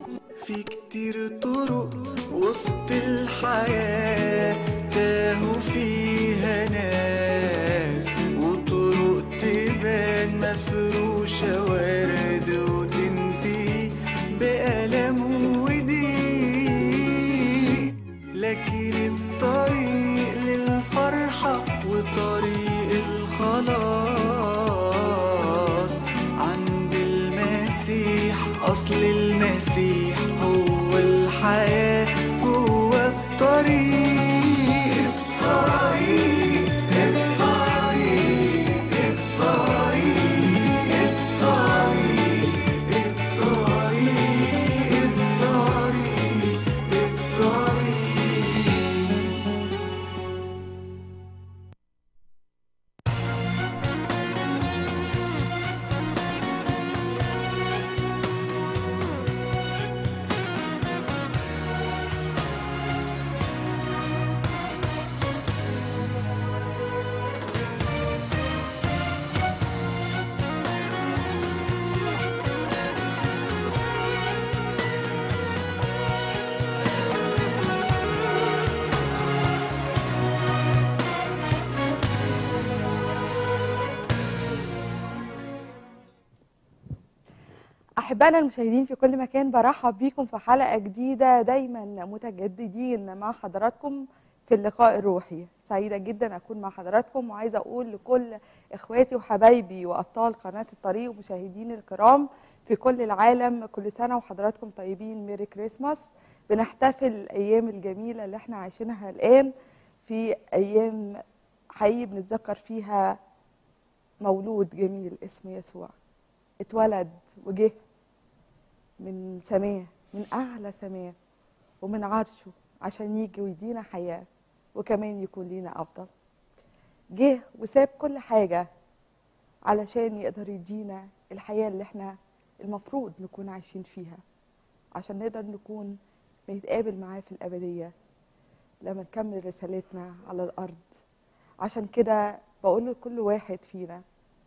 في كتير طرق وسط الحياة تاهوا فيها ناس وطرق تبان مفروشة ورد وتنتهي بألم وضيق لكن الطريق للفرحة وطريق الخلاص عند المسيح أصل المسيح هو الحياة هو الطريق الطريق الطريق الطريق الطريق الطريق الطريق الطريق أحبائنا المشاهدين في كل مكان برحب بيكم في حلقة جديدة دايما متجددين مع حضراتكم في اللقاء الروحي سعيدة جدا أكون مع حضراتكم وعايزة أقول لكل إخواتي وحبايبي وأبطال قناة الطريق ومشاهدين الكرام في كل العالم كل سنة وحضراتكم طيبين ميري كريسماس بنحتفل الأيام الجميلة اللي احنا عايشينها الآن في أيام حقيقي بنتذكر فيها مولود جميل اسمه يسوع اتولد وجه من سماه من اعلى سماه ومن عرشه عشان يجي ويدينا حياه وكمان يكون لينا افضل جه وساب كل حاجه علشان يقدر يدينا الحياه اللي احنا المفروض نكون عايشين فيها عشان نقدر نكون بنتقابل معاه في الابديه لما نكمل رسالتنا على الارض عشان كده بقول لكل واحد فينا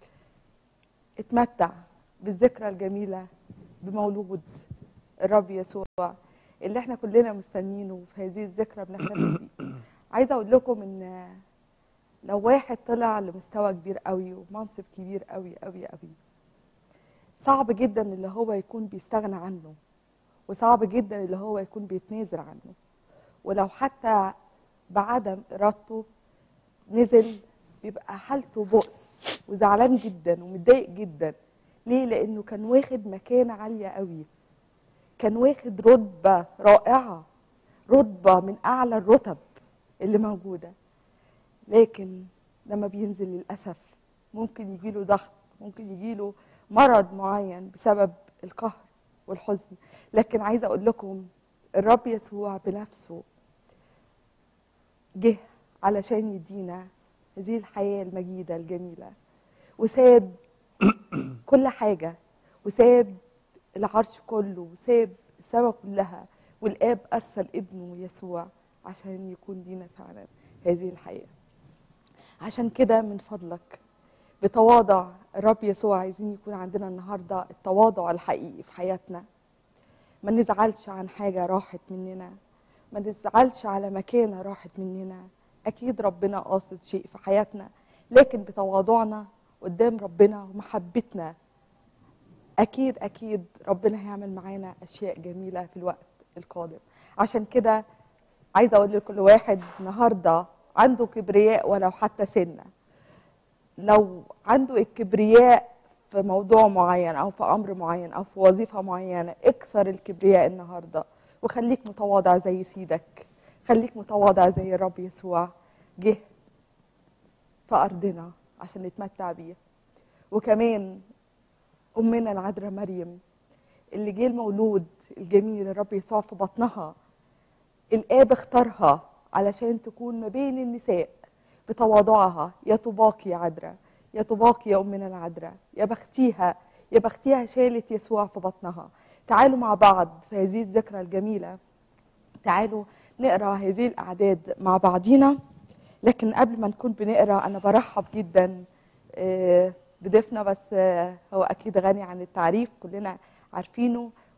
اتمتع بالذكرى الجميلة بمولود الرب يسوع اللي احنا كلنا مستنينه في هذه الذكرى بنحتفل بيه عايزة أقول لكم إن لو واحد طلع لمستوى كبير قوي ومنصب كبير قوي قوي قوي صعب جدا اللي هو يكون بيستغنى عنه وصعب جدا اللي هو يكون بيتنازل عنه ولو حتى بعدم إرادته نزل بيبقى حالته بؤس وزعلان جدا ومتضايق جدا ليه لانه كان واخد مكانه عاليه قوي كان واخد رتبه رائعه رتبه من اعلى الرتب اللي موجوده لكن لما بينزل للاسف ممكن يجيله ضغط ممكن يجيله مرض معين بسبب القهر والحزن لكن عايزه اقول لكم الرب يسوع بنفسه جه علشان يدينا هذه الحياة المجيدة الجميلة وساب كل حاجة وساب العرش كله وساب السماء كلها والآب أرسل ابنه يسوع عشان يكون لينا فعلا هذه الحياة عشان كده من فضلك بتواضع الرب يسوع عايزين يكون عندنا النهاردة التواضع الحقيقي في حياتنا ما نزعلش عن حاجة راحت مننا ما نزعلش على مكانة راحت مننا اكيد ربنا قاصد شيء في حياتنا لكن بتواضعنا قدام ربنا ومحبتنا اكيد اكيد ربنا هيعمل معانا اشياء جميله في الوقت القادم عشان كده عايزه اقول لكل واحد النهارده عنده كبرياء ولو حتى سنه لو عنده الكبرياء في موضوع معين او في امر معين او في وظيفه معينه اكسر الكبرياء النهارده وخليك متواضع زي سيدك خليك متواضع زي الرب يسوع جه في أرضنا عشان نتمتع بيه وكمان أمنا العذراء مريم اللي جه المولود الجميل الرب يسوع في بطنها الآب اختارها علشان تكون ما بين النساء بتواضعها يا طوباك يا عذراء يا طوباك يا أمنا العذراء يا بختيها يا بختيها شالت يسوع في بطنها تعالوا مع بعض في هذه الذكرى الجميله تعالوا نقرا هذه الاعداد مع بعضينا لكن قبل ما نكون بنقرا انا برحب جدا آه، بضيفنا بس آه، هو اكيد غني عن التعريف كلنا عارفينه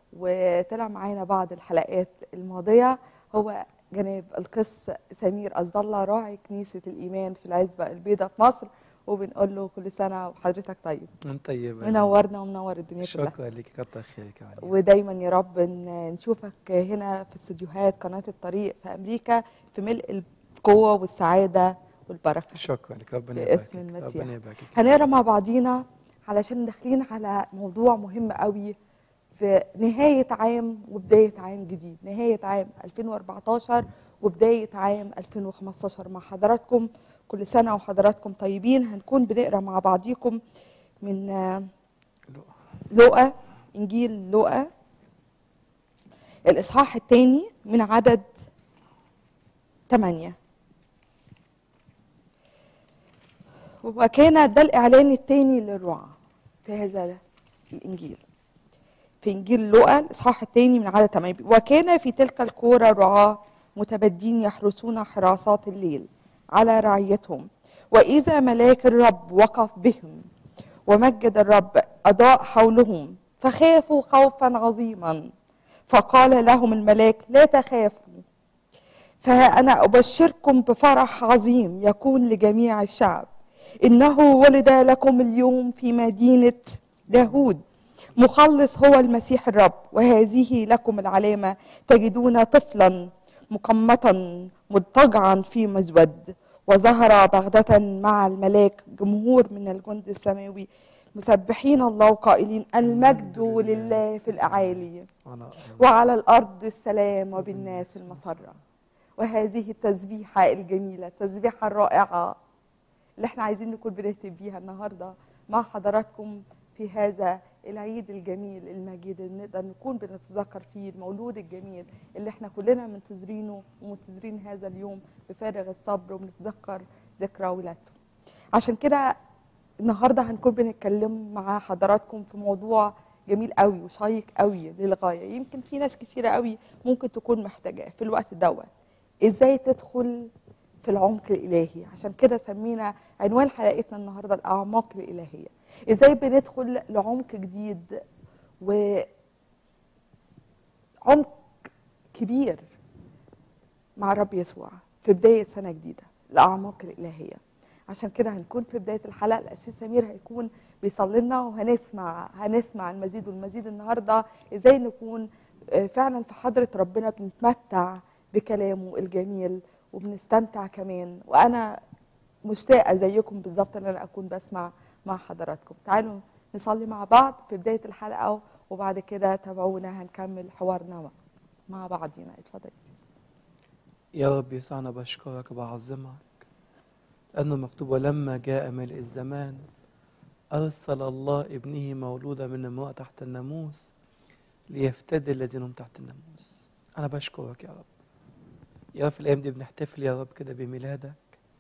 وطلع معانا بعض الحلقات الماضية هو جناب القس سمير قصد الله راعي كنيسة الإيمان في العزبة البيضاء في مصر وبنقول له كل سنة وحضرتك طيب من طيب منورنا ومنور الدنيا كلها شكرا لك كتر خيرك يا علي ودايما يا رب ن- نشوفك هنا في استوديوهات قناة الطريق في أمريكا في ملء القوة والسعادة والبركة شكرا لك ربنا في اسم يباركك المسيح. ربنا يباركك هنقرا مع بعضينا علشان داخلين على موضوع مهم قوي في نهاية عام وبداية عام جديد نهاية عام 2014 وبداية عام 2015 مع حضراتكم كل سنة وحضراتكم طيبين هنكون بنقرا مع بعضيكم من آه، لوقا إنجيل لوقا الإصحاح الثاني من عدد 8 وكان ده الإعلان الثاني للرعاة في هذا الإنجيل في إنجيل لوقا الإصحاح الثاني من عدد 8 وكان في تلك القرى رعاة متبدين يحرسون حراسات الليل على رعيتهم وإذا ملاك الرب وقف بهم ومجد الرب أضاء حولهم فخافوا خوفا عظيما فقال لهم الملاك لا تخافوا فها أنا أبشركم بفرح عظيم يكون لجميع الشعب إنه ولد لكم اليوم في مدينة داود مخلص هو المسيح الرب وهذه لكم العلامة تجدون طفلا مقمطا مضطجعا في مزود وظهر بغدة مع الملاك جمهور من الجند السماوي مسبحين الله وقائلين المجد لله في الأعالي أنا وعلى الأرض السلام وبالناس المسرة وهذه التسبيحة الجميلة التسبيحة الرائعة اللي احنا عايزين نكون بنهتم بيها النهاردة مع حضراتكم في هذا العيد الجميل المجيد اللي نقدر نكون بنتذكر فيه المولود الجميل اللي احنا كلنا منتظرينه ومنتظرين هذا اليوم بفارغ الصبر وبنتذكر ذكرى ولادته عشان كده النهارده هنكون بنتكلم مع حضراتكم في موضوع جميل قوي وشيق قوي للغايه يمكن في ناس كتيره قوي ممكن تكون محتاجاه في الوقت دوت ازاي تدخل في العمق الالهي عشان كده سمينا عنوان حلقتنا النهارده الاعماق الالهيه ازاي بندخل لعمق جديد وعمق كبير مع الرب يسوع في بدايه سنه جديده الاعماق الالهيه عشان كده هنكون في بدايه الحلقه الاسيس سمير هيكون بيصلي لنا وهنسمع هنسمع المزيد والمزيد النهارده ازاي نكون آه، فعلا في حضره ربنا بنتمتع بكلامه الجميل وبنستمتع كمان وانا مشتاقه زيكم بالظبط ان انا اكون بسمع مع حضراتكم تعالوا نصلي مع بعض في بدايه الحلقه وبعد كده تابعونا هنكمل حوارنا مع- مع بعضينا اتفضل يا أستاذ. يا رب يسوع أنا بشكرك وبعظمك لأنه مكتوب ولما جاء ملء الزمان أرسل الله ابنه مولودا من امرأة تحت الناموس ليفتدي الذين هم تحت الناموس أنا بشكرك يا رب يا رب في الأيام دي بنحتفل يا رب كده بميلادك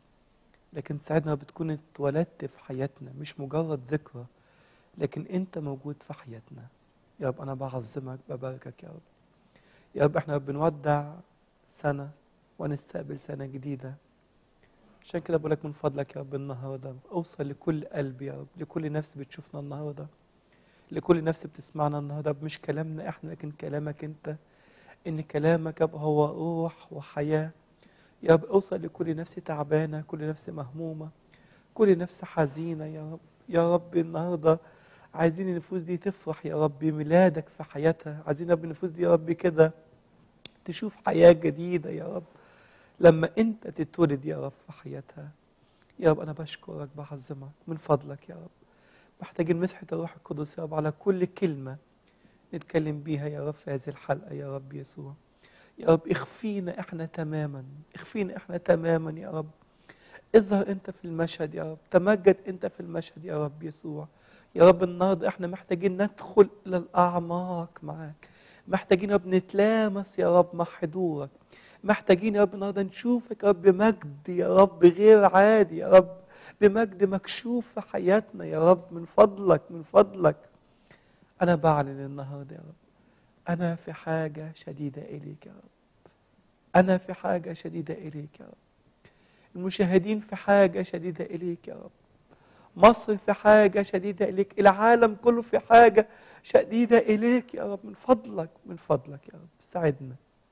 لكن ساعدنا بتكون اتولدت في حياتنا مش مجرد ذكرى لكن أنت موجود في حياتنا يا رب أنا بعظمك بباركك يا رب يا رب احنا بنودع سنة ونستقبل سنة جديدة عشان كده بقول لك من فضلك يا رب النهارده اوصل لكل قلب يا رب لكل نفس بتشوفنا النهارده لكل نفس بتسمعنا النهارده مش كلامنا احنا لكن كلامك انت ان كلامك يبقى هو روح وحياه يا رب اوصل لكل نفس تعبانه كل نفس مهمومه كل نفس حزينه يا رب يا رب النهارده عايزين النفوس دي تفرح يا رب بميلادك في حياتها عايزين يا رب النفوس دي يا رب كده تشوف حياه جديده يا رب لما انت تتولد يا رب في حياتها يا رب انا بشكرك بعظمك من فضلك يا رب محتاجين مسحة الروح القدس يا رب على كل كلمة نتكلم بيها يا رب في هذه الحلقة يا رب يسوع يا رب اخفينا احنا تماما اخفينا احنا تماما يا رب اظهر انت في المشهد يا رب تمجد انت في المشهد يا رب يسوع يا رب النهارده احنا محتاجين ندخل الى الاعماق معاك محتاجين يا رب نتلامس يا رب مع حضورك محتاجين يا رب النهارده نشوفك يا رب بمجد يا رب غير عادي يا رب بمجد مكشوف في حياتنا يا رب من فضلك من فضلك انا بعلن النهارده يا رب انا في حاجه شديده اليك يا رب انا في حاجه شديده اليك يا رب المشاهدين في حاجه شديده اليك يا رب مصر في حاجه شديده اليك العالم كله في حاجه شديدة إليك يا رب من فضلك من فضلك يا رب ساعدنا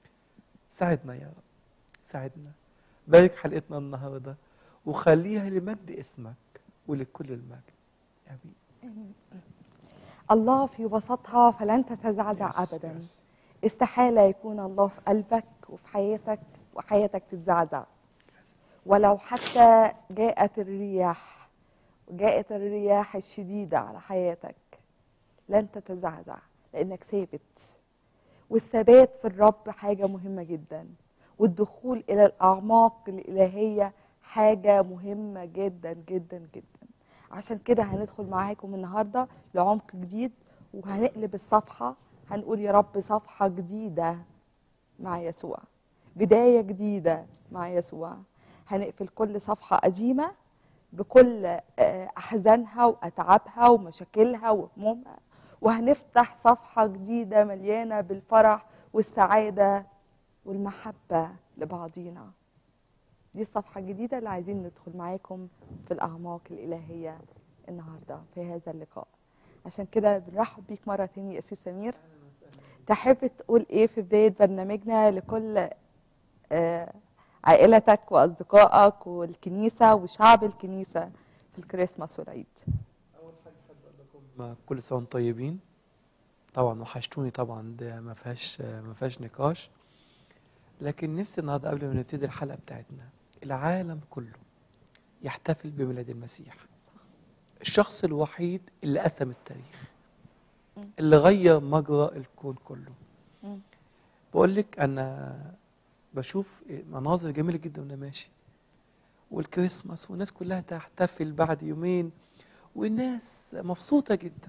ساعدنا يا رب ساعدنا بارك حلقتنا النهاردة وخليها لمجد اسمك ولكل المجد آمين الله في وسطها فلن تتزعزع Yes, ابدا yes. استحاله يكون الله في قلبك وفي حياتك وحياتك تتزعزع ولو حتى جاءت الرياح وجاءت الرياح الشديده على حياتك لن تتزعزع لانك ثابت والثبات في الرب حاجه مهمه جدا والدخول الى الاعماق الالهيه حاجه مهمه جدا جدا جدا عشان كده هندخل معاكم النهارده لعمق جديد وهنقلب الصفحه هنقول يا رب صفحه جديده مع يسوع بدايه جديده مع يسوع هنقفل كل صفحه قديمه بكل آه، احزانها واتعابها ومشاكلها وهمومها وهنفتح صفحه جديده مليانه بالفرح والسعاده والمحبه لبعضينا دي الصفحه الجديده اللي عايزين ندخل معاكم في الاعماق الالهيه النهارده في هذا اللقاء عشان كده بنرحب بيك مره تاني يا اسيس سمير تحب تقول ايه في بدايه برنامجنا لكل آه، عائلتك واصدقائك والكنيسه وشعب الكنيسه في الكريسماس والعيد أول حاجة أحب أقول لكم كل سنة وأنتم طيبين طبعا وحشتوني طبعا ده ما فيهاش ما فيهاش نقاش لكن نفسي النهارده قبل ما نبتدي الحلقة بتاعتنا العالم كله يحتفل بميلاد المسيح الشخص الوحيد اللي قسم التاريخ مم. اللي غير مجرى الكون كله مم. بقول لك انا بشوف مناظر جميله جدا وانا ماشي والكريسماس والناس كلها تحتفل بعد يومين والناس مبسوطه جدا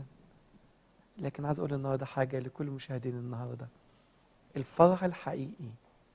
لكن عايز اقول النهارده حاجه لكل مشاهدين النهارده الفرح الحقيقي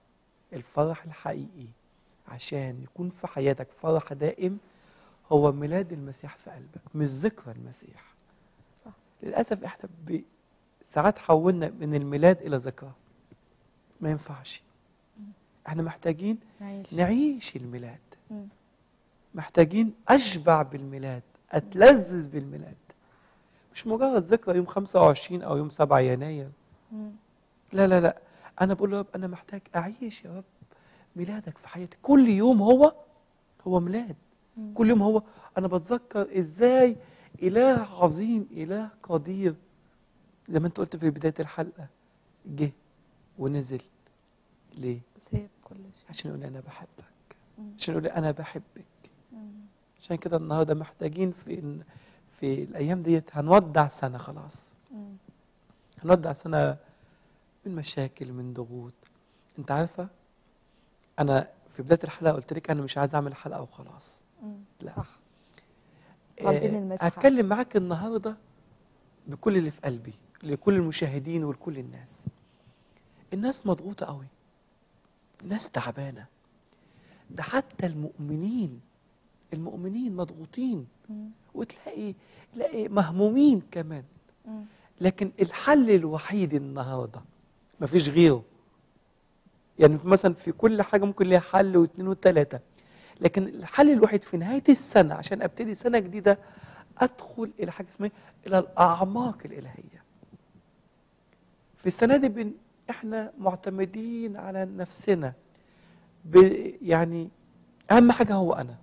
الفرح الحقيقي عشان يكون في حياتك فرح دائم هو ميلاد المسيح في قلبك مش ذكرى المسيح صح. للاسف احنا ب... ساعات حولنا من الميلاد الى ذكرى ما ينفعش احنا محتاجين نعيش نعيش الميلاد مم. محتاجين اشبع بالميلاد اتلذذ بالميلاد مش مجرد ذكرى يوم 25 او يوم 7 يناير مم. لا لا لا انا بقول له يا رب انا محتاج اعيش يا رب ميلادك في حياتي كل يوم هو هو ميلاد مم. كل يوم هو انا بتذكر ازاي اله عظيم اله قدير زي ما انت قلت في بدايه الحلقه جه ونزل ليه سيب كل شيء عشان يقول لي انا بحبك مم. عشان يقول لي انا بحبك مم. عشان كده النهارده محتاجين في في الايام ديت هنودع سنه خلاص مم. هنودع سنه من مشاكل من ضغوط انت عارفه انا في بدايه الحلقه قلت لك انا مش عايز اعمل حلقه وخلاص مم. لا. صح طالبين آه، المسحة. هتكلم معاك النهارده بكل اللي في قلبي لكل المشاهدين ولكل الناس الناس مضغوطه قوي الناس تعبانه ده حتى المؤمنين المؤمنين مضغوطين مم. وتلاقي تلاقي مهمومين كمان مم. لكن الحل الوحيد النهارده مفيش غيره يعني مثلا في كل حاجه ممكن ليها حل واثنين وثلاثه لكن الحل الوحيد في نهايه السنه عشان ابتدي سنه جديده ادخل الى حاجه اسمها الى الاعماق الالهيه في السنه دي بن احنا معتمدين على نفسنا ب يعني اهم حاجه هو انا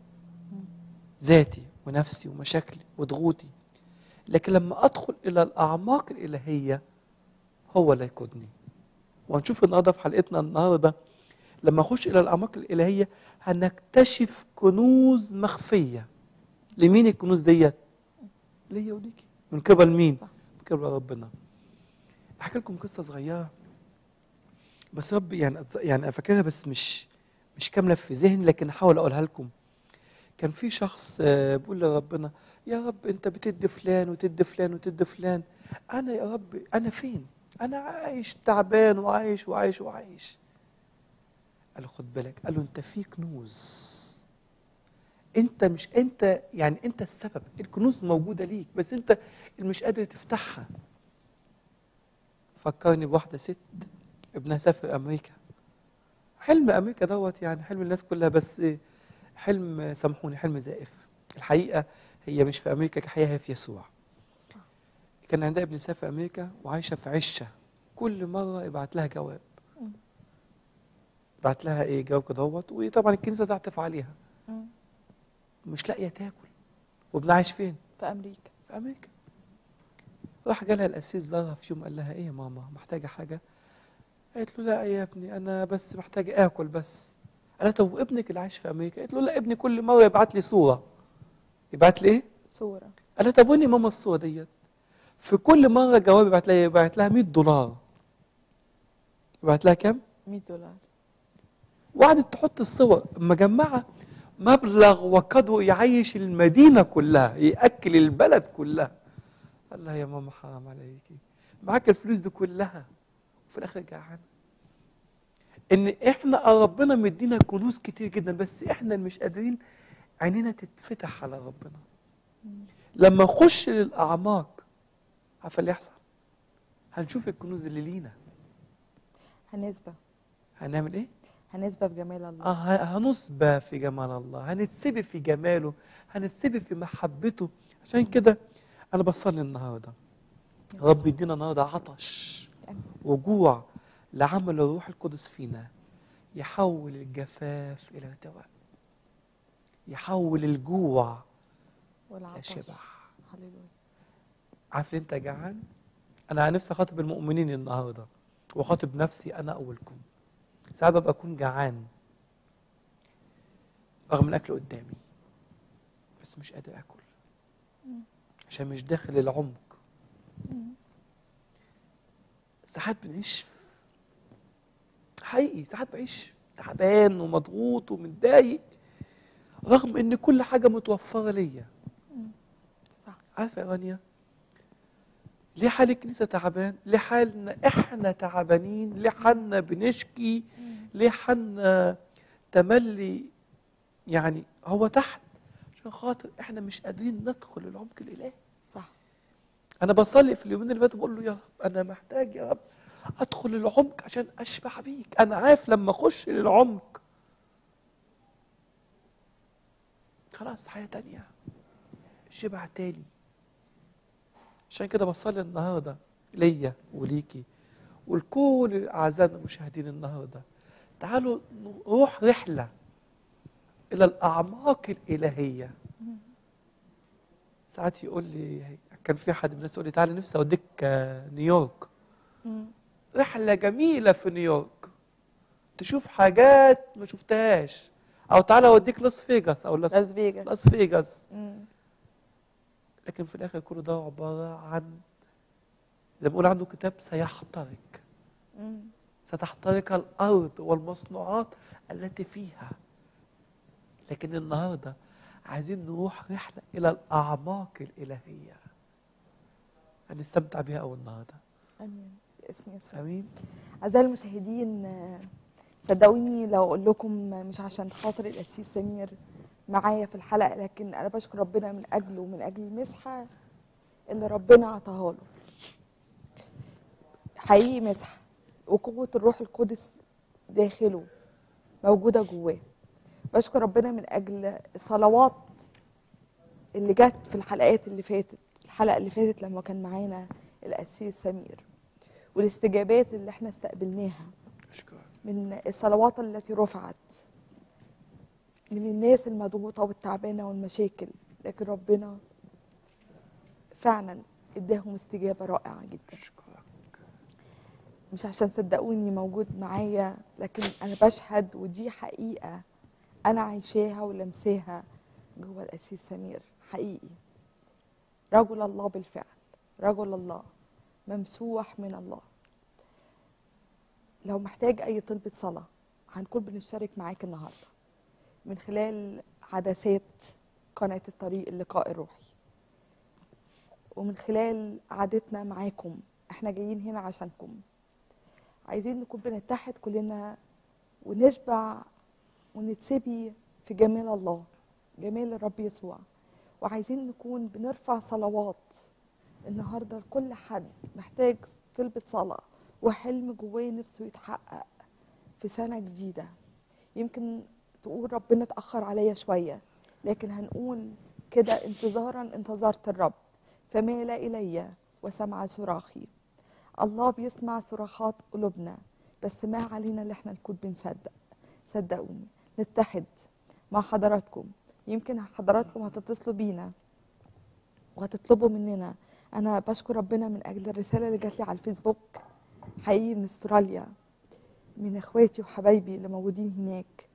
ذاتي ونفسي ومشاكلي وضغوطي لكن لما ادخل الى الاعماق الالهيه هو اللي يقودني وهنشوف النهارده في حلقتنا النهارده لما اخش الى الاعماق الالهيه هنكتشف كنوز مخفيه لمين الكنوز ديت ليا وليكي من قبل مين صح. من قبل ربنا احكي لكم قصه صغيره بس رب يعني يعني أنا فاكرها بس مش مش كامله في ذهني لكن احاول اقولها لكم كان في شخص آه، بيقول لربنا يا رب انت بتدي فلان وتدي فلان وتدي فلان انا يا رب انا فين انا عايش تعبان وعايش وعايش وعايش قال له خد بالك قال له انت في كنوز انت مش انت يعني انت السبب الكنوز موجوده ليك بس انت اللي مش قادر تفتحها فكرني بواحده ست ابنها سافر امريكا حلم امريكا دوت يعني حلم الناس كلها بس حلم سامحوني حلم زائف الحقيقه هي مش في امريكا الحقيقه هي في يسوع كان عندها ابن سافر في امريكا وعايشه في عشه كل مره يبعت لها جواب مم. بعت لها ايه جواب كده اهوت وطبعا الكنيسه تعطف عليها مم. مش لاقيه تاكل وابنها عايش فين؟ في امريكا في امريكا راح جالها القسيس زارها في يوم قال لها ايه يا ماما محتاجه حاجه قالت له لا يا ابني انا بس محتاجه اكل بس قال طب وابنك اللي عايش في امريكا قالت له لا ابني كل مره يبعت لي صوره يبعت لي ايه صوره قال لها طب وين يا ماما الصوره ديت في كل مره جواب يبعت لها يبعت لها 100 دولار يبعت لها كام 100 دولار وقعدت تحط الصور مجمعة مبلغ وقدره يعيش المدينة كلها يأكل البلد كلها قال لها يا ماما حرام عليكي معاك الفلوس دي كلها وفي الآخر جعان إن إحنا ربنا مدينا كنوز كتير جدا بس إحنا مش قادرين عينينا تتفتح على ربنا لما نخش للأعماق عارفة اللي يحصل هنشوف الكنوز اللي لينا هنسبة هنعمل إيه؟ هنسبة في جمال الله آه ه- هنصبى في جمال الله هنتسبي في جماله هنتسبي في محبته عشان كده انا بصلي النهارده يس. رب يدينا النهارده عطش آمين. وجوع لعمل الروح القدس فينا يحول الجفاف الى ارتواء يحول الجوع الى والعطش شبع هللويا عارف ليه انت جعان انا نفسي اخاطب المؤمنين النهارده واخاطب نفسي انا اولكم ساعات ببقى اكون جعان رغم الاكل قدامي بس مش قادر اكل عشان مش داخل العمق ساعات بنعيش حقيقي ساعات بعيش تعبان ومضغوط ومتضايق رغم ان كل حاجه متوفره ليا صح عارفه يا رانيا ليه حال الكنيسه تعبان ليه حالنا احنا تعبانين ليه حالنا بنشكي ليه حالنا تملي يعني هو تحت عشان خاطر احنا مش قادرين ندخل العمق الالهي صح انا بصلي في اليومين اللي فاتوا بقول له يا رب انا محتاج يا رب ادخل العمق عشان اشبع بيك انا عارف لما اخش للعمق خلاص حياه تانية شبع تاني عشان كده بصلي النهارده ليا وليكي ولكل اعزائنا المشاهدين النهارده تعالوا نروح رحله الى الاعماق الالهيه ساعات يقول لي كان في حد من الناس يقول لي تعالى نفسي اوديك آه، نيويورك مم. رحله جميله في نيويورك تشوف حاجات ما شفتهاش او تعالى اوديك لاس فيجاس او لاس لاس فيجاس لاس فيجاس مم. لكن في الاخر كل ده عباره عن زي ما بيقول عنده كتاب سيحترق مم. ستحترق الارض والمصنوعات التي فيها لكن النهارده عايزين نروح رحله الى الاعماق الالهيه هنستمتع بيها اول النهارده امين باسم يسوع امين اعزائي المشاهدين آه، صدقوني لو اقول لكم مش عشان خاطر القسيس سمير معايا في الحلقه لكن انا بشكر ربنا من اجله ومن اجل المسحه اللي ربنا عطاها له حقيقي مسحه وقوه الروح القدس داخله موجوده جواه بشكر ربنا من اجل الصلوات اللي جت في الحلقات اللي فاتت الحلقه اللي فاتت لما كان معانا القسيس سمير والاستجابات اللي احنا استقبلناها اشكرك من الصلوات التي رفعت من الناس المضغوطة والتعبانة والمشاكل لكن ربنا فعلا اداهم استجابة رائعة جدا اشكرك مش عشان صدقوني موجود معايا لكن انا بشهد ودي حقيقة انا عايشاها ولمساها جوه القسيس سمير حقيقي رجل الله بالفعل رجل الله ممسوح من الله لو محتاج اي طلبة صلاة هنكون بنشترك معاك النهاردة من خلال عدسات قناة الطريق اللقاء الروحي ومن خلال عادتنا معاكم احنا جايين هنا عشانكم عايزين نكون بنتحد كلنا ونشبع ونتسبي في جمال الله جمال الرب يسوع وعايزين نكون بنرفع صلوات النهارده لكل حد محتاج طلبة صلاة وحلم جواه نفسه يتحقق في سنة جديدة يمكن تقول ربنا اتأخر عليا شوية لكن هنقول كده انتظارا انتظرت الرب فمال إلي وسمع صراخي الله بيسمع صراخات قلوبنا بس ما علينا اللي احنا نكون بنصدق صدقوني نتحد مع حضراتكم يمكن حضراتكم هتتصلوا بينا وهتطلبوا مننا انا بشكر ربنا من اجل الرساله اللي جات لي على الفيسبوك حقيقي من استراليا من اخواتي وحبايبي اللي موجودين هناك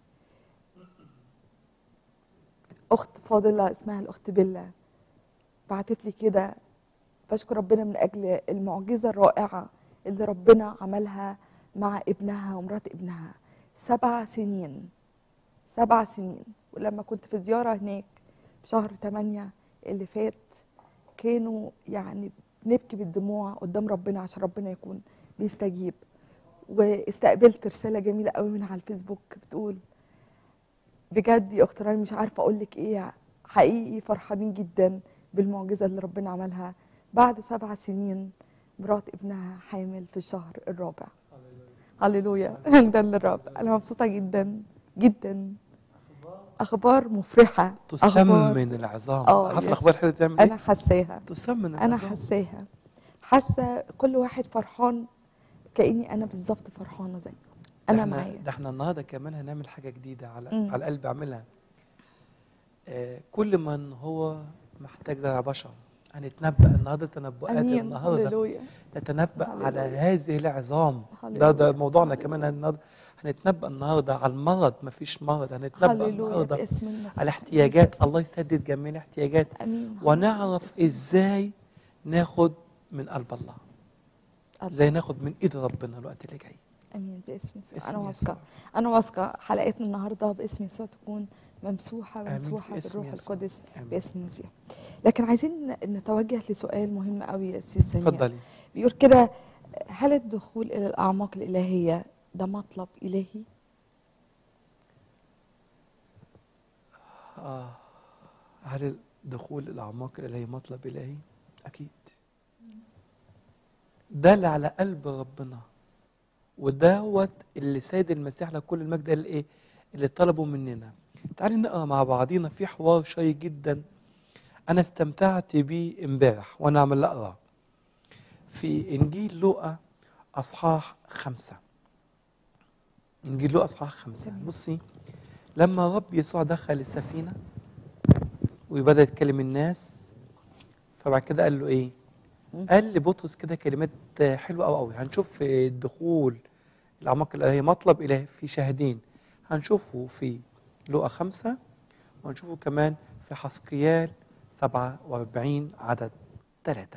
اخت فاضله اسمها الاخت بيلا بعتت لي كده بشكر ربنا من اجل المعجزه الرائعه اللي ربنا عملها مع ابنها ومرات ابنها سبع سنين سبع سنين ولما كنت في زياره هناك في شهر 8 اللي فات كانوا يعني بنبكي بالدموع قدام ربنا عشان ربنا يكون بيستجيب واستقبلت رساله جميله قوي من على الفيسبوك بتقول بجد يا اخت راني مش عارفه اقول لك ايه حقيقي فرحانين جدا بالمعجزه اللي ربنا عملها بعد سبع سنين مرات ابنها حامل في الشهر الرابع هللويا مجدا للرب انا مبسوطه جدا جدا اخبار مفرحه اخبار تسمن العظام آه، عارف يس. الاخبار الحلوه تعمل انا ايه؟ حاساها تسمن انا العظام حاساها حاسه كل واحد فرحان كاني انا بالظبط فرحانه زيه ده انا احنا- معايا ده احنا النهارده كمان هنعمل حاجه جديده على مم. على قلبي اعملها آه كل من هو محتاج زي بشر هنتنبأ النهارده تنبؤات امين النهارده هللويا نتنبأ هللويا. على هذه العظام ده هللويا. ده موضوعنا كمان النهارده هنتنبأ النهارده على المرض مفيش مرض هنتنبأ هللويا النهارده باسم المسيح على احتياجات باسم- الله يسدد جميع الاحتياجات امين ونعرف باسم- ازاي ناخد من قلب الله الله. ازاي ناخد من ايد ربنا الوقت اللي جاي امين باسم يسوع باسم انا يسوع. واثقه انا واثقه حلقتنا النهارده باسم يسوع تكون ممسوحه آمين ممسوحه في اسم بالروح يسوع. القدس آمين. باسم المسيح لكن عايزين نتوجه لسؤال مهم قوي يا سي سمير اتفضلي بيقول كده هل الدخول الى الاعماق الالهيه ده مطلب الهي آه. هل الدخول الأعماق الإلهية مطلب إلهي؟ أكيد ده اللي على قلب ربنا ودوت اللي سيد المسيح له كل المجد قال إيه؟ اللي طلبوا مننا تعالي نقرا مع بعضينا في حوار شيق جدا أنا استمتعت بيه امبارح وأنا عمال أقرا في إنجيل لوقا أصحاح خمسة إنجيل لوقا أصحاح خمسة تمام. بصي لما رب يسوع دخل السفينة وبدأ يتكلم الناس فبعد كده قال له ايه؟ مم. قال لبطرس كده كلمات حلوه قوي قوي هنشوف في الدخول الاعماق الالهيه مطلب الهي في شاهدين هنشوفه في لوقا خمسة وهنشوفه كمان في حسقيال 47 عدد ثلاثة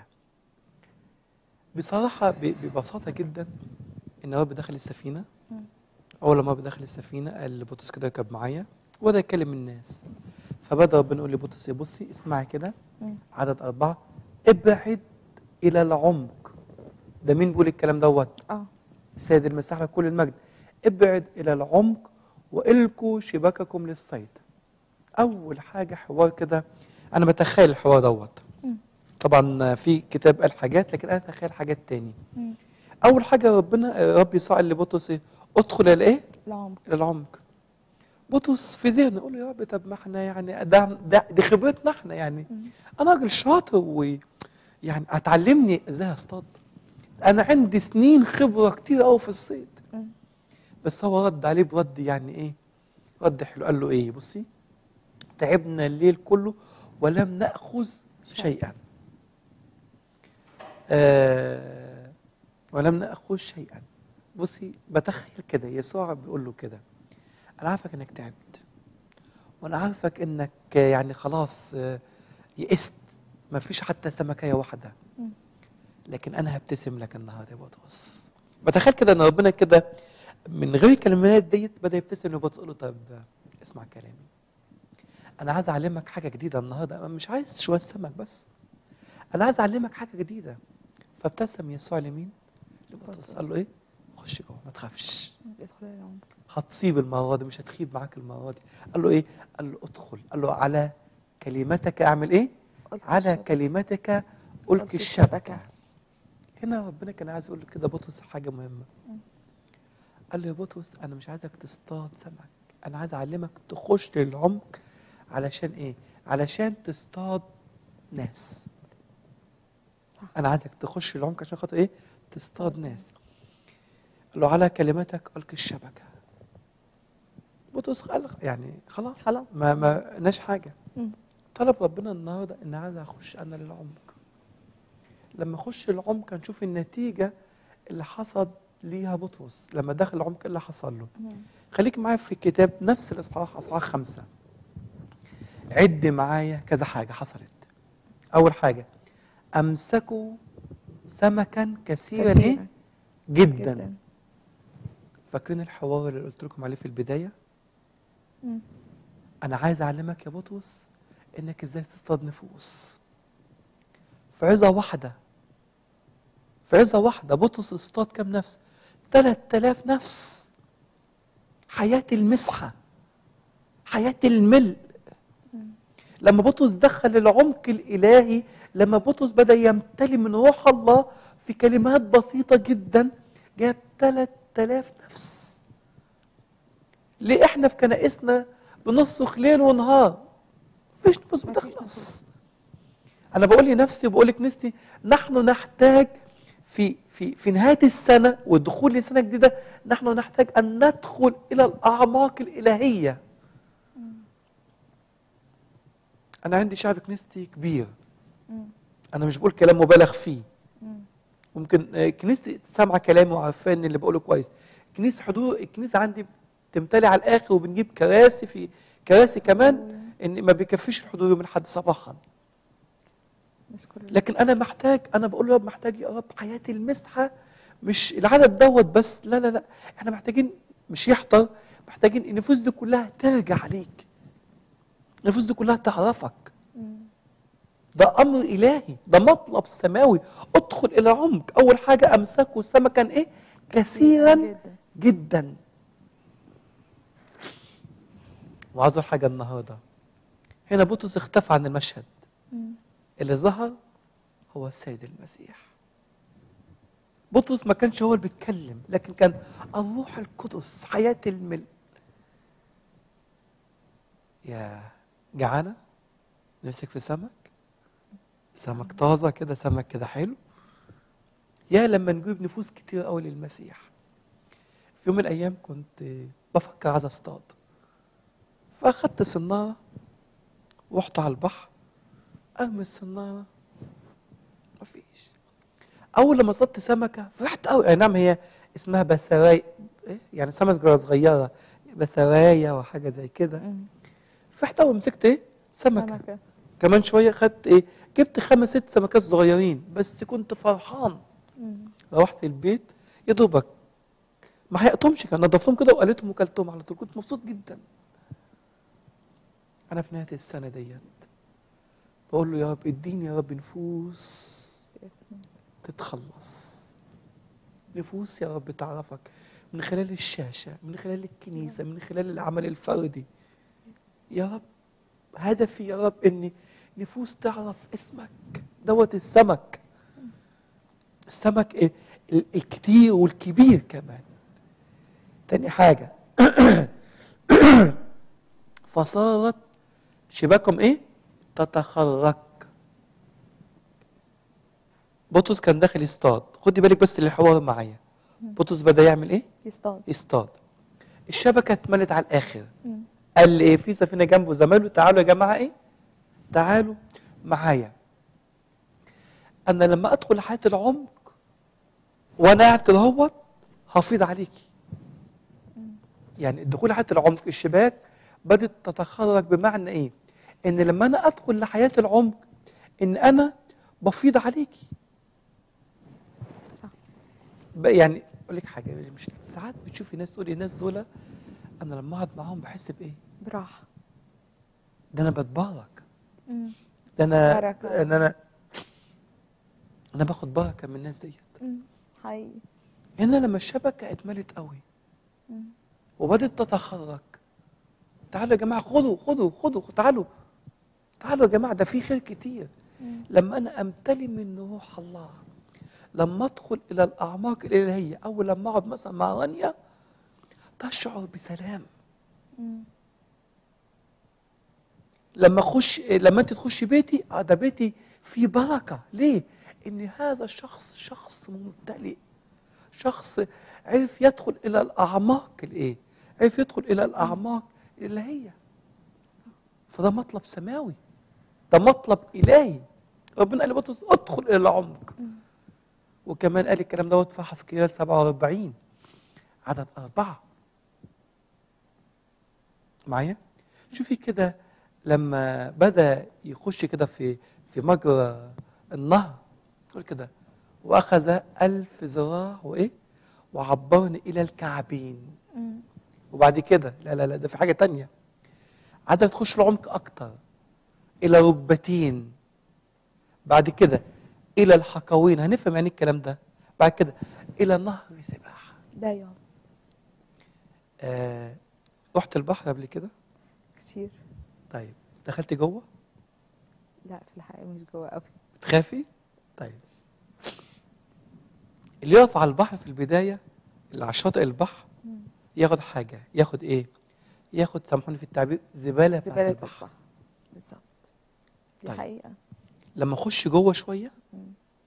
بصراحة ب- ببساطة جدا إن الرب دخل السفينة مم. أول ما بدخل السفينة قال لبطرس كده ركب معايا وبدأ يكلم الناس فبدأ ربنا يقول لبطرس بصي اسمعي كده مم. عدد أربعة ابعد إلى العمق ده مين بيقول الكلام دوت اه السيد المسيح له كل المجد ابعد إلى العمق وإلقوا شبككم للصيد أول حاجة حوار كده أنا بتخيل الحوار دوت مم. طبعا في كتاب قال حاجات لكن أنا أتخيل حاجات تاني مم. أول حاجة ربنا رب يسوع قال لبطرس إيه؟ ادخل إلى إيه؟ العمق إلى العمق بطرس في ذهنه يقول له يا رب طب ما احنا يعني ده, ده دي خبرتنا احنا يعني مم. انا راجل شاطر ويعني هتعلمني ازاي اصطاد انا عندي سنين خبره كتير قوي في الصيد مم. بس هو رد عليه برد يعني ايه رد حلو قال له ايه بصي تعبنا الليل كله ولم ناخذ شيئا آه ولم ناخذ شيئا بصي بتخيل كده يسوع بيقول له كده انا عارفك انك تعبت وانا عارفك انك يعني خلاص آه، يئست ما فيش حتى سمكية واحدة مم. لكن انا هبتسم لك النهارده يا بطرس بتخيل كده ان ربنا كده من غير الكلمات ديت بدا يبتسم لبطرس يقول له طب اسمع كلامي انا عايز اعلمك حاجه جديده النهارده أنا مش عايز شويه سمك بس انا عايز اعلمك حاجه جديده فابتسم يسوع لمين لبطرس قال له ايه خش جوه ما تخافش ادخل الى العمق هتصيب المره دي مش هتخيب معاك المره دي قال له ايه قال له ادخل قال له على كلمتك اعمل ايه قلت على الشبكة. كلمتك ألقي ألقي الشبكة. الشبكة هنا ربنا كان عايز يقول له كده بطرس حاجة مهمة مم. قال له يا بطرس أنا مش عايزك تصطاد سمك أنا عايز أعلمك تخش للعمق علشان إيه؟ علشان تصطاد ناس صح انا عايزك تخش العمق عشان خاطر ايه تصطاد ناس قال له على كلمتك القي الشبكه بطرس قال يعني خلاص خلاص. ما ما ناش حاجه مم. طلب ربنا النهارده ان عايز اخش انا للعمق لما اخش العمق هنشوف النتيجه اللي حصل ليها بطرس لما دخل العمق إيه اللي حصل له مم. خليك معايا في الكتاب نفس الاصحاح اصحاح خمسة عد معايا كذا حاجه حصلت اول حاجه امسكوا سمكا كثيرا, كثيراً. إيه؟ جدا, جدا فاكرين الحوار اللي قلت لكم عليه في البدايه مم. انا عايز اعلمك يا بطرس انك ازاي تصطاد نفوس في عظه واحده في عظه واحده بطرس اصطاد كام نفس 3000 نفس حياه المسحه حياه الملء لما بطرس دخل العمق الالهي لما بطرس بدا يمتلي من روح الله في كلمات بسيطه جدا جاب 3000 نفس ليه احنا في كنائسنا بنصرخ ليل ونهار مفيش نفوس مفيش بتخلص انا بقول لنفسي وبقول لكنيستي نحن نحتاج في في في نهايه السنه والدخول لسنه جديده نحن نحتاج ان ندخل الى الاعماق الالهيه انا عندي شعب كنيستي كبير مم. انا مش بقول كلام مبالغ فيه مم. ممكن آه، كنيستي سامعه كلامي وعارفه ان اللي بقوله كويس كنيسه حضور الكنيسه عندي تمتلي على الاخر وبنجيب كراسي في كراسي كمان ان ما بيكفيش الحضور يوم الاحد صباحا نشكر الله لكن انا محتاج انا بقول له يا رب محتاج يا رب حياتي المسحه مش العدد دوت بس لا لا لا احنا محتاجين مش يحضر محتاجين النفوس دي كلها ترجع ليك النفوس دي كلها تعرفك مم. ده امر الهي ده مطلب سماوي ادخل الى عمق اول حاجه امسكوا سمكا ايه كثيرا جدا جدا وعاوز أقول حاجه النهارده هنا بطرس اختفى عن المشهد مم. اللي ظهر هو السيد المسيح بطرس ما كانش هو اللي بيتكلم لكن كان الروح القدس حياة الملء يا جعانة نفسك في سمك سمك طازة كده سمك كده حلو يا لما نجيب نفوس كتير قوي للمسيح في يوم من الأيام كنت بفكر عايز اصطاد فأخدت صنارة ورحت على البحر ارمي الصناره مفيش اول لما صدت سمكه فرحت قوي اي نعم هي اسمها بسراي إيه؟ يعني سمكه صغيره بسرايه وحاجه زي كده مم. فرحت قوي مسكت ايه سمكه سمكة كمان شويه خدت ايه جبت خمس ست سمكات صغيرين بس كنت فرحان مم. روحت البيت يا دوبك ما حرقتهمش كان نضفتهم كده وقليتهم وكلتهم على طول كنت مبسوط جدا انا في نهايه السنه ديت بقول له يا رب اديني يا رب نفوس باسم يسوع. تتخلص نفوس يا رب تعرفك من خلال الشاشة من خلال الكنيسة من خلال العمل الفردي يا رب هدفي يا رب اني نفوس تعرف اسمك دوت السمك السمك ال- ال- الكتير والكبير كمان تاني حاجة فصارت شباكهم ايه تتخرج بطرس كان داخل يصطاد خدي بالك بس للحوار معايا بطرس بدا يعمل ايه يصطاد يصطاد الشبكه اتملت على الاخر مم. قال لي ايه في سفينه جنبه زمايله تعالوا يا جماعه ايه تعالوا معايا انا لما ادخل حياه العمق وانا قاعد كده اهوت هفيض عليكي يعني الدخول لحياه العمق الشباك بدات تتخرج بمعنى ايه ان لما انا ادخل لحياه العمق ان انا بفيض عليكي صح بقى يعني اقول لك حاجه مش ساعات بتشوفي ناس تقولي الناس دول انا لما اقعد معاهم بحس بايه براحة ده انا بتبارك مم. ده انا بركة. ان انا انا باخد بركه من الناس ديت مم. حقيقي هنا لما الشبكه اتملت قوي مم. وبدت تتخرج تعالوا يا جماعه خدوا خدوا خدوا تعالوا تعالوا يا جماعه ده في خير كتير مم. لما انا امتلي من روح الله لما ادخل الى الاعماق الالهيه او لما اقعد مثلا مع رانيا تشعر بسلام مم. لما اخش لما انت تخش بيتي اه ده بيتي فيه بركه ليه ان هذا الشخص شخص ممتلئ شخص عرف يدخل الى الاعماق الايه عرف يدخل الى الاعماق الالهيه فده مطلب سماوي ده مطلب الهي ربنا قال لبطرس ادخل الى العمق وكمان قال الكلام دوت في حسكيال 47 عدد أربعة معايا شوفي كده لما بدأ يخش كده في في مجرى النهر يقول كده وأخذ ألف ذراع وإيه وعبرني إلى الكعبين مم. وبعد كده لا لا لا ده في حاجة تانية عايزك تخش العمق أكتر إلى ركبتين بعد كده إلى الحقوين هنفهم يعني إيه الكلام ده بعد كده إلى نهر سباحة ده يوم آه رحت البحر قبل كده كتير طيب دخلت جوه لا في الحقيقه مش جوه قوي بتخافي طيب اللي يقف على البحر في البداية اللي على شاطئ البحر ياخد حاجة ياخد إيه ياخد سامحوني في التعبير زبالة بتاعت زباله البحر البحر بالظبط دي طيب. حقيقه لما اخش جوه شويه مم.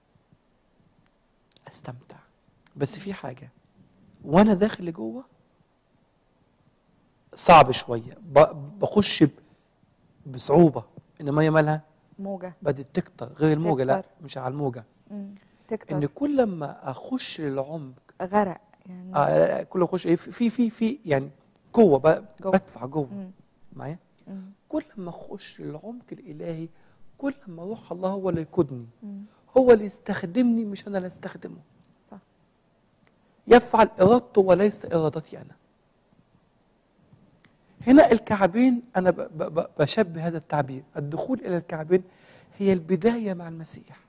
استمتع بس في حاجه وانا داخل لجوه صعب شويه ب- بخش ب- بصعوبه ان الميه مالها موجه بدات تكتر غير الموجه لا تكتر. مش على الموجه مم. تكتر ان كل ما اخش للعمق غرق يعني آه لا، لا، كل ما اخش ايه في في في, في يعني جوه ب- جوه. بدفع جوه مم. معايا مم. كل ما اخش للعمق الالهي كل ما روح الله هو اللي يقودني مم. هو اللي يستخدمني مش انا اللي استخدمه صح يفعل ارادته وليس ارادتي انا هنا الكعبين انا ب- ب- ب- بشبه هذا التعبير الدخول الى الكعبين هي البدايه مع المسيح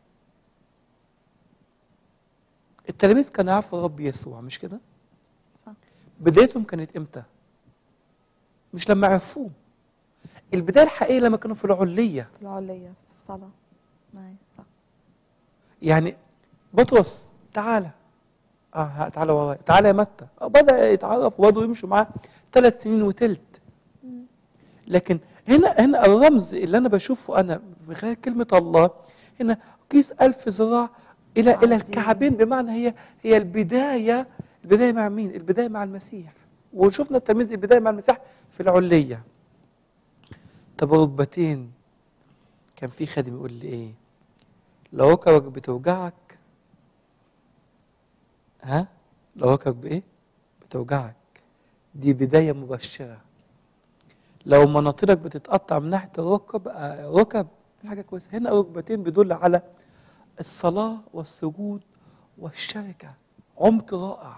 التلاميذ كانوا يعرفوا الرب يسوع مش كده صح بدايتهم كانت امتى مش لما عرفوه البدايه الحقيقيه لما كانوا في العليه في العليه في الصلاه معايا صح يعني بطرس تعالى اه ها، تعالى ورايا تعالى يا متى آه، بدا يتعرف وبدأوا يمشوا معاه ثلاث سنين وتلت مم. لكن هنا هنا الرمز اللي انا بشوفه انا من خلال كلمه الله هنا قيس ألف ذراع الى الى عظيم. الكعبين بمعنى هي هي البدايه البدايه مع مين؟ البدايه مع المسيح وشفنا التلميذ البدايه مع المسيح في العليه طب ركبتين كان في خادم يقول لي ايه؟ لو ركبك بتوجعك ها؟ لو ركبك بايه؟ بتوجعك دي بدايه مبشره لو مناطيرك بتتقطع من ناحيه الركب آه، ركب حاجه كويسه هنا ركبتين بيدل على الصلاه والسجود والشركه عمق رائع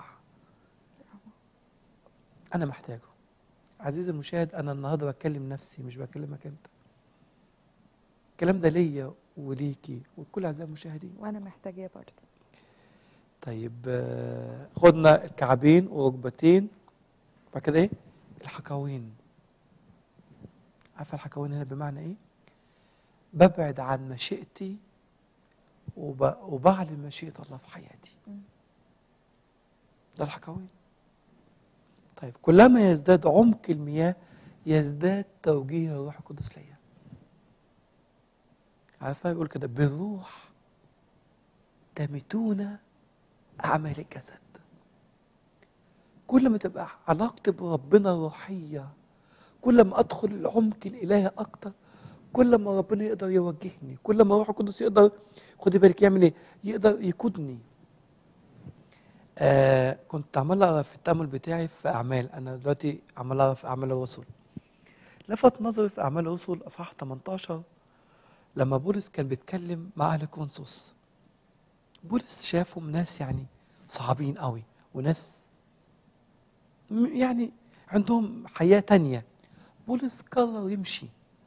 انا محتاجه عزيزي المشاهد انا النهارده بكلم نفسي مش بكلمك انت الكلام ده ليا وليكي وكل اعزائي المشاهدين وانا محتاجاه برضه طيب آه، خدنا الكعبين وركبتين بعد كده ايه الحكاوين عارفه الحكاوين هنا بمعنى ايه ببعد عن مشيئتي وب... وبعلن مشيئه الله في حياتي مم. ده الحكاوين طيب كلما يزداد عمق المياه يزداد توجيه الروح القدس ليا عارفه يقول كده بالروح تمتون أعمال الجسد كل ما تبقى علاقتي بربنا روحية كل ما أدخل العمق الإلهي أكتر كل ما ربنا يقدر يوجهني كل ما الروح القدس يقدر خدي بالك يعمل إيه يقدر يقودني آه كنت عمال أقرأ في التأمل بتاعي في أعمال أنا دلوقتي عمال أقرأ في أعمال الرسل لفت نظري في أعمال الرسل أصحاح 18 لما بولس كان بيتكلم مع أهل كونسوس بولس شافهم ناس يعني صعبين قوي وناس م- يعني عندهم حياة تانية بولس قرر يمشي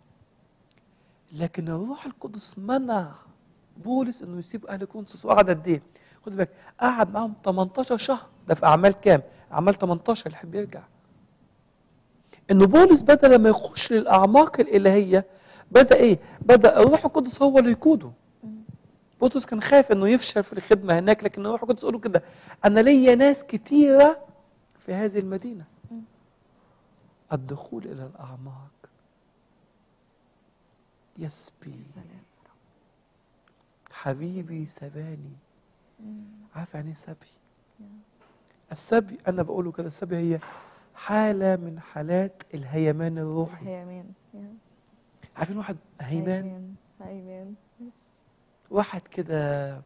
لكن الروح القدس منع بولس انه يسيب اهل كونسوس وقعد قد ايه؟ خد بالك قعد معاهم 18 شهر ده في اعمال كام؟ اعمال 18 اللي يحب يرجع انه بولس بدا لما يخش للاعماق الالهيه بدا ايه؟ بدا الروح القدس هو اللي يقوده بطرس كان خايف انه يفشل في الخدمه هناك لكن الروح القدس يقول له كده انا ليا ناس كتيره في هذه المدينه مم. الدخول الى الاعماق يسبي سلام حبيبي سباني مم. عارف يعني ايه سبي يا. السبي انا بقوله كده السبي هي حاله من حالات الهيمان الروحي هيمان يا. عارفين واحد هيمان هيمان هيمان يس. واحد كده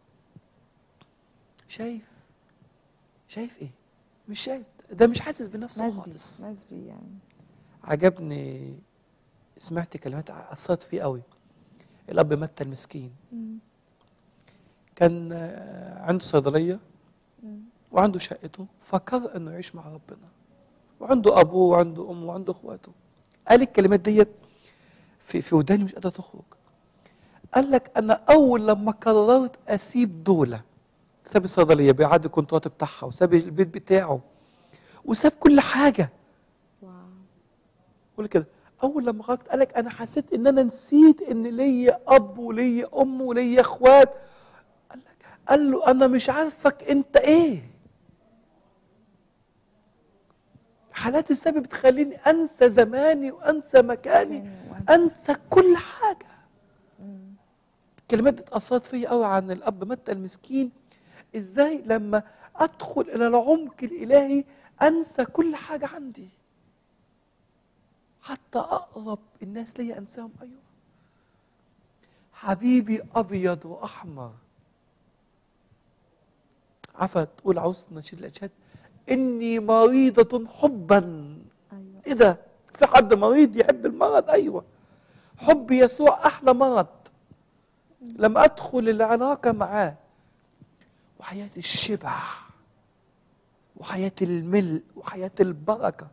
شايف شايف ايه مش شايف ده مش حاسس بنفسه مسبي خالص مسبي يعني عجبني سمعت كلمات اثرت فيه قوي الاب متى المسكين مم. كان آه، عنده صيدليه مم. وعنده شقته فكر انه يعيش مع ربنا وعنده ابوه وعنده امه وعنده اخواته قال الكلمات ديت في في وداني مش قادره تخرج قال لك انا اول لما قررت اسيب دوله ساب الصيدليه بيعدي الكونترات بتاعها وساب البيت بتاعه وساب كل حاجه واو قول كده اول لما خرجت قال لك انا حسيت ان انا نسيت ان ليا اب وليا ام وليا اخوات قال لك قال له انا مش عارفك انت ايه حالات السبب بتخليني انسى زماني وانسى مكاني مكاني وأنسى. انسى كل حاجه مم. الكلمات دي اتأثرت فيا قوي عن الأب متى المسكين إزاي لما أدخل إلى العمق الإلهي أنسى كل حاجة عندي حتى أقرب الناس ليا أنساهم أيوة حبيبي أبيض وأحمر عفا تقول عاوز نشيد الأنشاد إني مريضة حبا ايوه إيه ده؟ في حد مريض يحب المرض أيوة حب يسوع أحلى مرض لما أدخل العلاقة معاه وحياة الشبع وحياة الملء وحياة البركة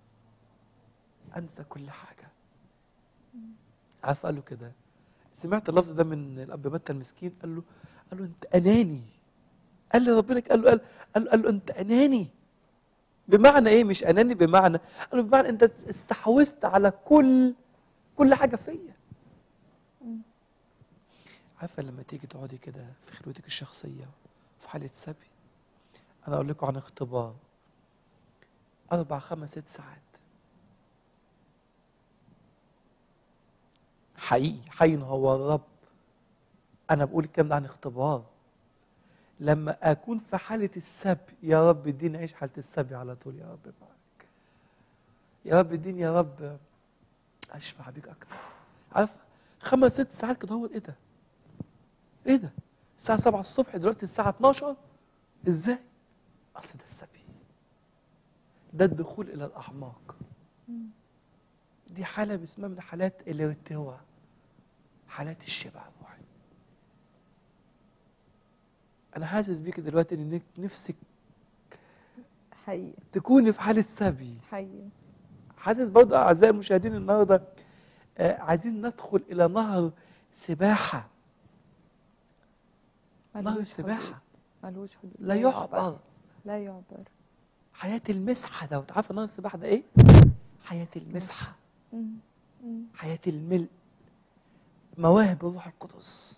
أنسى كل حاجة عارف قال له كده سمعت اللفظ ده من الأب متى المسكين قال له قال له أنت أناني قال له ربنا قال له قال, قال, له قال له أنت أناني بمعنى إيه مش أناني بمعنى قال له بمعنى أنت استحوذت على كل كل حاجة فيا عارفه لما تيجي تقعدي كده في خلوتك الشخصيه في حاله سبي انا اقول لكم عن اختبار اربع خمس ست ساعات حقيقي حي هو الرب انا بقول الكلام ده عن اختبار لما اكون في حاله السبي يا رب اديني اعيش حاله السبي على طول يا رب معاك يا رب اديني يا رب اشبع بيك اكتر عارف خمس ست ساعات كده هو ايه ده ايه ده الساعه 7 الصبح دلوقتي الساعه 12 ازاي اصل ده السبي ده الدخول الى الاعماق دي حاله اسمها من حالات الارتواء حالات الشبع الروحي انا حاسس بيك دلوقتي انك نفسك حقيقي تكوني في حاله سبي حقيقي حاسس برضه اعزائي المشاهدين النهارده آه عايزين ندخل الى نهر سباحه نهر ملهوش السباحه حدود. ملهوش حدود لا يعبر لا يعبر حياه المسحه ده عارف نهر السباحه ده ايه حياه المسحه مم. مم. حياه الملء مواهب الروح القدس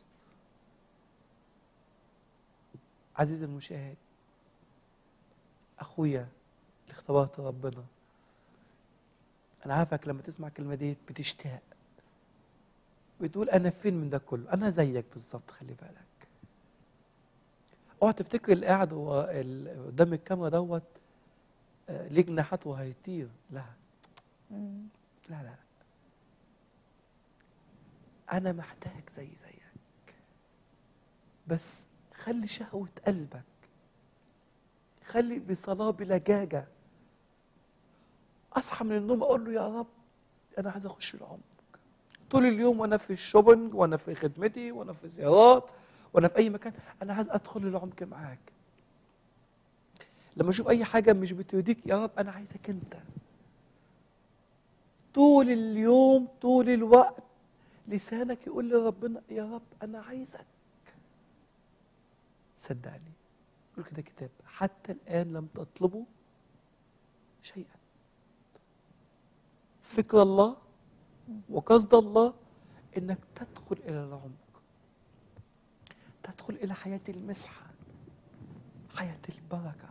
عزيزي المشاهد اخويا اللي اختبرت ربنا انا عارفك لما تسمع الكلمه دي بتشتاق بتقول انا فين من ده كله انا زيك بالظبط خلي بالك اوعى تفتكر اللي قاعد هو ال- قدام الكاميرا دوت آه، ليه جناحات وهيطير لا مم. لا لا أنا محتاج زي زيك بس خلي شهوة قلبك خلي بصلاة بلجاجة أصحى من النوم أقول له يا رب أنا عايز أخش العمق طول اليوم وأنا في الشوبنج وأنا في خدمتي وأنا في زيارات وأنا في أي مكان أنا عايز أدخل العمق معاك لما أشوف أي حاجة مش بترضيك يا رب أنا عايزك أنت طول اليوم طول الوقت لسانك يقول لربنا يا رب انا عايزك صدقني يقول كده كتاب حتى الان لم تطلبوا شيئا فكر الله وقصد الله انك تدخل الى العمق تدخل الى حياه المسحه حياه البركه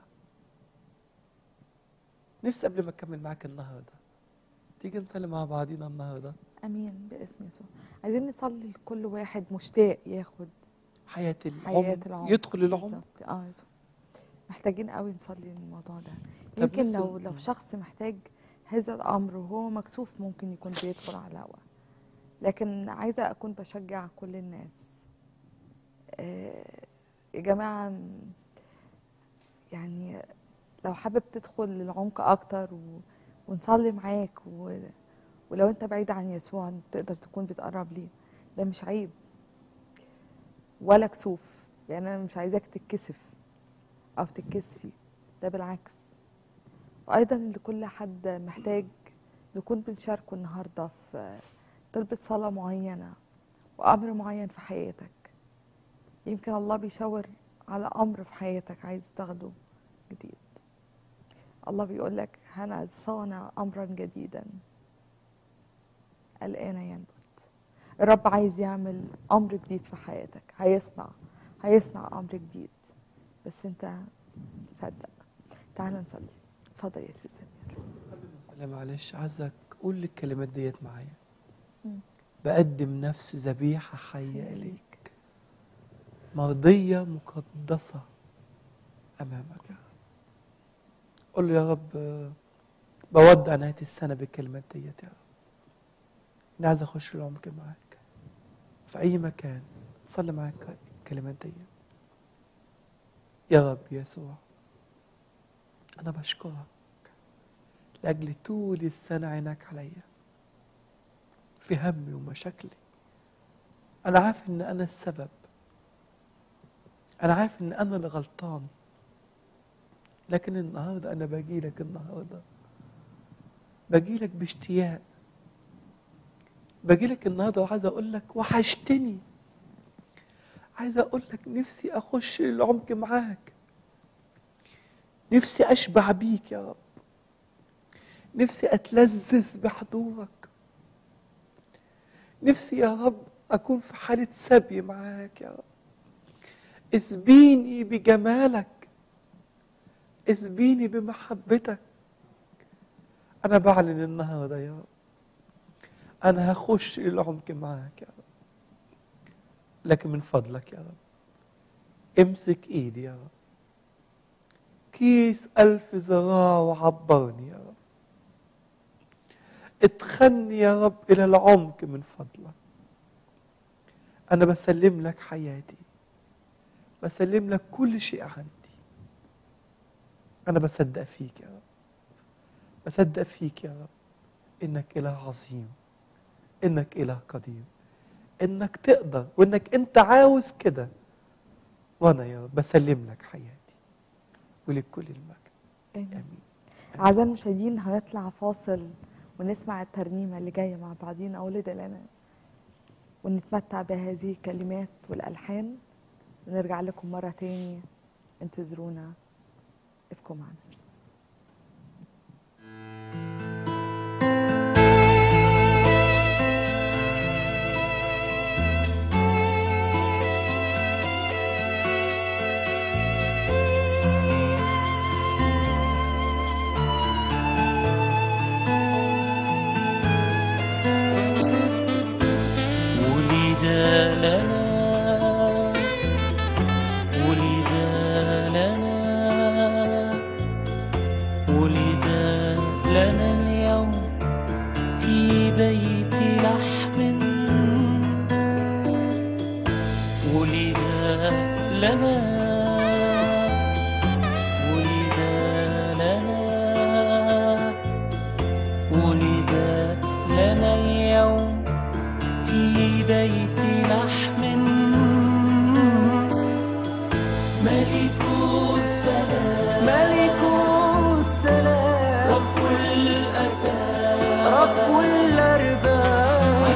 نفسي قبل ما اكمل معاك النهارده تيجي نصلي مع بعضينا النهارده امين باسم يسوع عايزين نصلي لكل واحد مشتاق ياخد حياة العمر, حياه العمر يدخل العمر بالظبط. اه يدخل. محتاجين قوي نصلي للموضوع ده طب يمكن نفسي- لو لو شخص محتاج هذا الامر وهو مكسوف ممكن يكون بيدخل على الهوا لكن عايزه اكون بشجع كل الناس آه، يا جماعه م- يعني لو حابب تدخل للعمق اكتر و... ونصلي معاك و... ولو انت بعيد عن يسوع تقدر تكون بتقرب ليه ده مش عيب ولا كسوف يعني انا مش عايزاك تتكسف او تتكسفي ده بالعكس وايضا لكل حد محتاج نكون بنشاركه النهارده في طلبة صلاة معينة وأمر معين في حياتك يمكن الله بيشاور على أمر في حياتك عايز تاخده جديد الله بيقول لك أنا صانع أمرا جديدا الآن ينبت الرب عايز يعمل أمر جديد في حياتك هيصنع هيصنع أمر جديد بس أنت صدق تعال نصلي اتفضل يا سي سمير لا معلش عايزك قول الكلمات ديت معايا مم. بقدم نفس ذبيحة حية إليك. إليك مرضية مقدسة أمامك يا رب قول له يا رب آه، بودع نهاية السنة بالكلمات ديت يا رب أنا عايز أخش العمق معاك في أي مكان صلي معاك الكلمات ديت يا رب يسوع أنا بشكرك لأجل طول السنة عينك عليا في همي ومشاكلي أنا عارف إن أنا السبب أنا عارف إن أنا اللي غلطان لكن النهاردة أنا باجيلك النهاردة باجيلك باشتياق باجيلك النهاردة وعايز أقول لك وحشتني عايز أقول لك نفسي أخش العمق معاك نفسي أشبع بيك يا رب نفسي أتلذذ بحضورك نفسي يا رب أكون في حالة سبي معاك يا رب اسبيني بجمالك اسبيني بمحبتك أنا بعلن النهاردة يا رب أنا هخش العمق معاك يا رب لكن من فضلك يا رب امسك إيدي يا رب كيس ألف ذراع وعبرني يا رب اتخني يا رب إلى العمق من فضلك أنا بسلم لك حياتي بسلم لك كل شيء عندي أنا بصدق فيك يا رب بصدق فيك يا رب إنك إله عظيم إنك إله قدير إنك تقدر وإنك أنت عاوز كده وأنا يا رب بسلم لك حياتي ولك كل المجد آمين آمين أعزائي المشاهدين هنطلع فاصل ونسمع الترنيمة اللي جاية مع بعضينا أولاد لنا ونتمتع بهذه الكلمات والألحان ونرجع لكم مرة تاني انتظرونا ابقوا معنا ولد لنا ولد لنا ولد لنا اليوم في بيت لحم ولد لنا ولد لنا ولد لنا اليوم في بيت لحم ملك السلام ملك السلام رب الأرباب رب الأرباب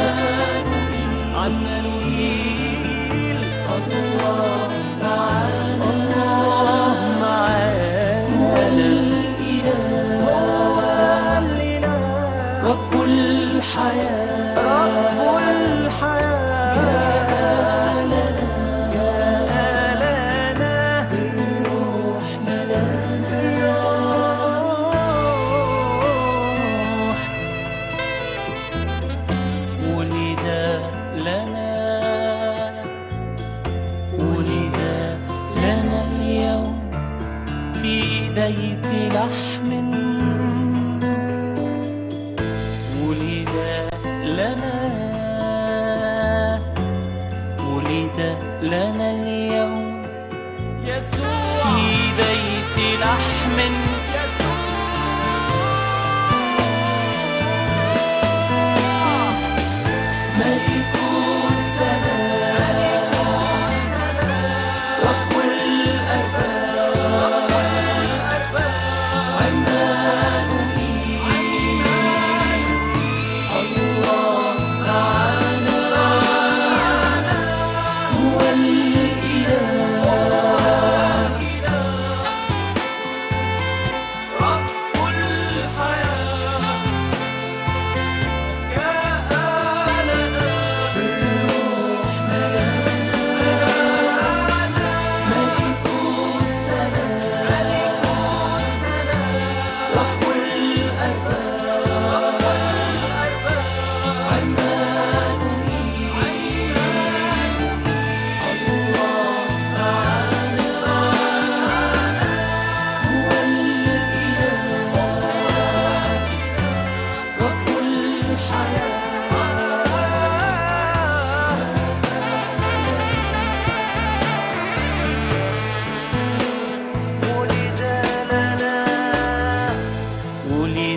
عمانوئيل الله معانا الله معانا الإله هو الإله رب الحياة رب الحياة جاء لنا جاء لنا بالروح ملانا بالروح ولد لنا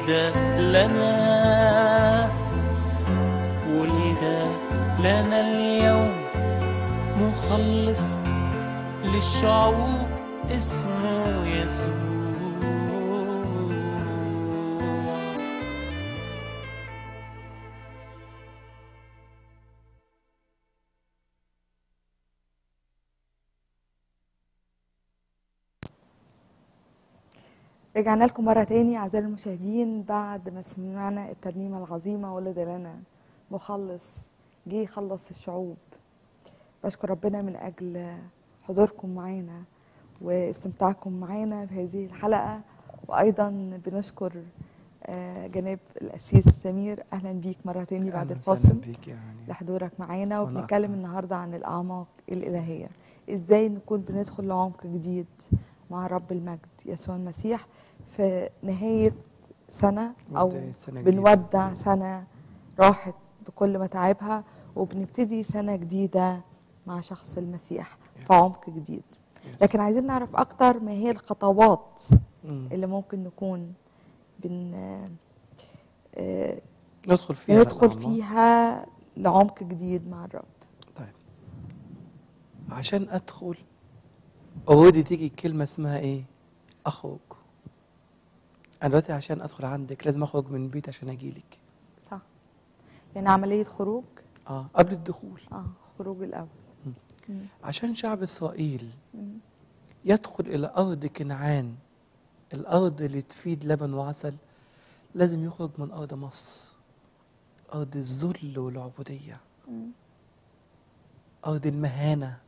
ولد لنا ولد لنا اليوم مخلص للشعوب اسمه يسوع رجعنا لكم مرة تاني أعزائي المشاهدين بعد ما سمعنا الترنيمة العظيمة ولد لنا مخلص جه يخلص الشعوب بشكر ربنا من أجل حضوركم معانا واستمتاعكم معانا بهذه الحلقة وأيضا بنشكر آه، جناب الأسيس سمير أهلا بيك مرة تاني بعد أهلاً وسهلاً الفاصل بيك يعني لحضورك معانا وأنا وبنتكلم أكتر. النهارده عن الاعماق الالهيه ازاي نكون بندخل لعمق جديد مع رب المجد يسوع المسيح في نهايه سنه او وبداية سنة جديدة. بنودع سنه راحت بكل متاعبها وبنبتدي سنه جديده مع شخص المسيح في عمق جديد لكن عايزين نعرف اكتر ما هي الخطوات مم. اللي ممكن نكون بن آه، ندخل فيها ندخل للأعماق. فيها لعمق جديد مع الرب طيب عشان ادخل اوريدي تيجي كلمه اسمها ايه اخرج انا دلوقتي عشان ادخل عندك لازم اخرج من البيت عشان اجي لك صح يعني عملية خروج اه قبل الدخول اه خروج الأول مم. عشان شعب اسرائيل مم. يدخل الى ارض كنعان الارض اللي تفيد لبن وعسل لازم يخرج من ارض مصر ارض الذل والعبوديه مم. أرض المهانة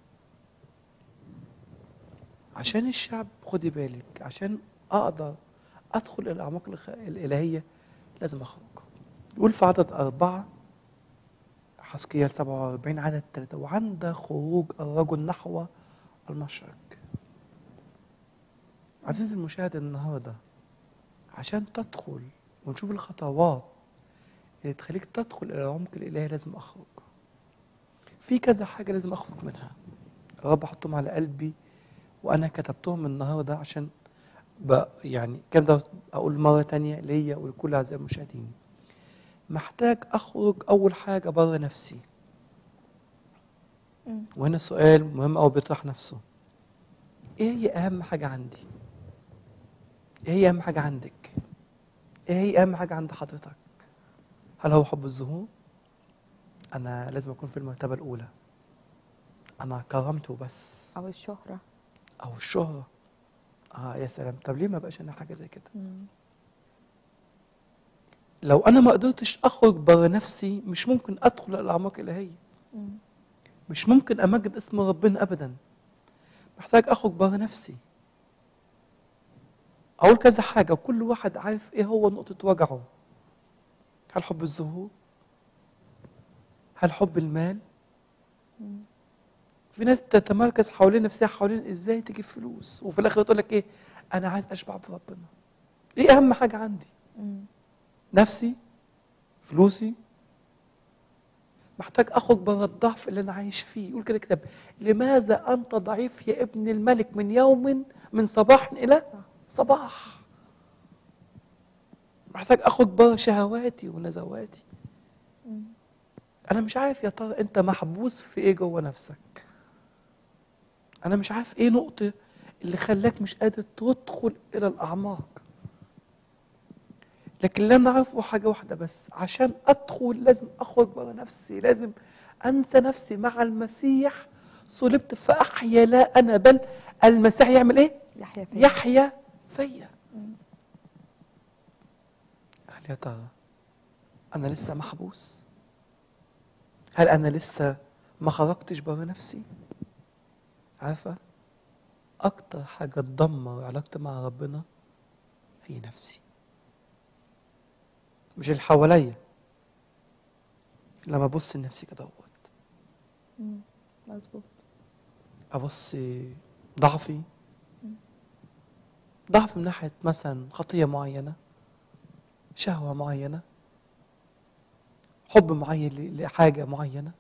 عشان الشعب خدي بالك عشان أقدر أدخل إلى الأعماق الخ- الإلهية لازم أخرج يقول في عدد أربعة حسكيال 47 عدد ثلاثة وعند خروج الرجل نحو المشرق عزيزي المشاهد النهاردة عشان تدخل ونشوف الخطوات اللي تخليك تدخل إلى العمق الإلهي لازم أخرج في كذا حاجة لازم أخرج منها الرب حطهم على قلبي وأنا كتبتهم النهاردة عشان ب يعني كان ده أقول مرة تانية ليا ولكل أعزائي المشاهدين محتاج أخرج أول حاجة بره نفسي مم. وهنا سؤال مهم أوي بيطرح نفسه إيه هي أهم حاجة عندي؟ إيه هي أهم حاجة عندك؟ إيه هي أهم حاجة عند حضرتك؟ هل هو حب الظهور؟ أنا لازم أكون في المرتبة الأولى أنا كرمته بس أو الشهرة أو الشهرة آه يا سلام طب ليه ما بقاش أنا حاجة زي كده؟ مم. لو أنا ما قدرتش أخرج بره نفسي مش ممكن أدخل الأعماق الإلهية مم. مش ممكن امجد اسم ربنا ابدا محتاج اخرج بره نفسي اقول كذا حاجه وكل واحد عارف ايه هو نقطه وجعه هل حب الظهور هل حب المال مم. في ناس تتمركز حوالين نفسها حوالين ازاي تجيب فلوس وفي الاخر تقول لك ايه انا عايز اشبع بربنا ايه اهم حاجه عندي مم. نفسي فلوسي محتاج اخرج بره الضعف اللي انا عايش فيه يقول كده كتاب لماذا انت ضعيف يا ابن الملك من يوم من صباح الى صباح محتاج اخرج بره شهواتي ونزواتي مم. انا مش عارف يا ترى انت محبوس في ايه جوه نفسك انا مش عارف ايه نقطه اللي خلاك مش قادر تدخل الى الاعماق لكن اللي انا عارفه حاجه واحده بس عشان ادخل لازم اخرج بره نفسي لازم انسى نفسي مع المسيح صلبت فاحيا لا انا بل المسيح يعمل ايه يحيى فين يحيا فيا مم. هل يا ترى انا لسه محبوس هل انا لسه ما خرجتش بره نفسي عارفه اكتر حاجه تدمر علاقتي مع ربنا هي نفسي مش اللي حواليا لما ابص لنفسي كده اهوت مم. مظبوط ابص ضعفي ضعف من ناحيه مثلا خطيه معينه شهوه معينه حب معين ل- لحاجه معينه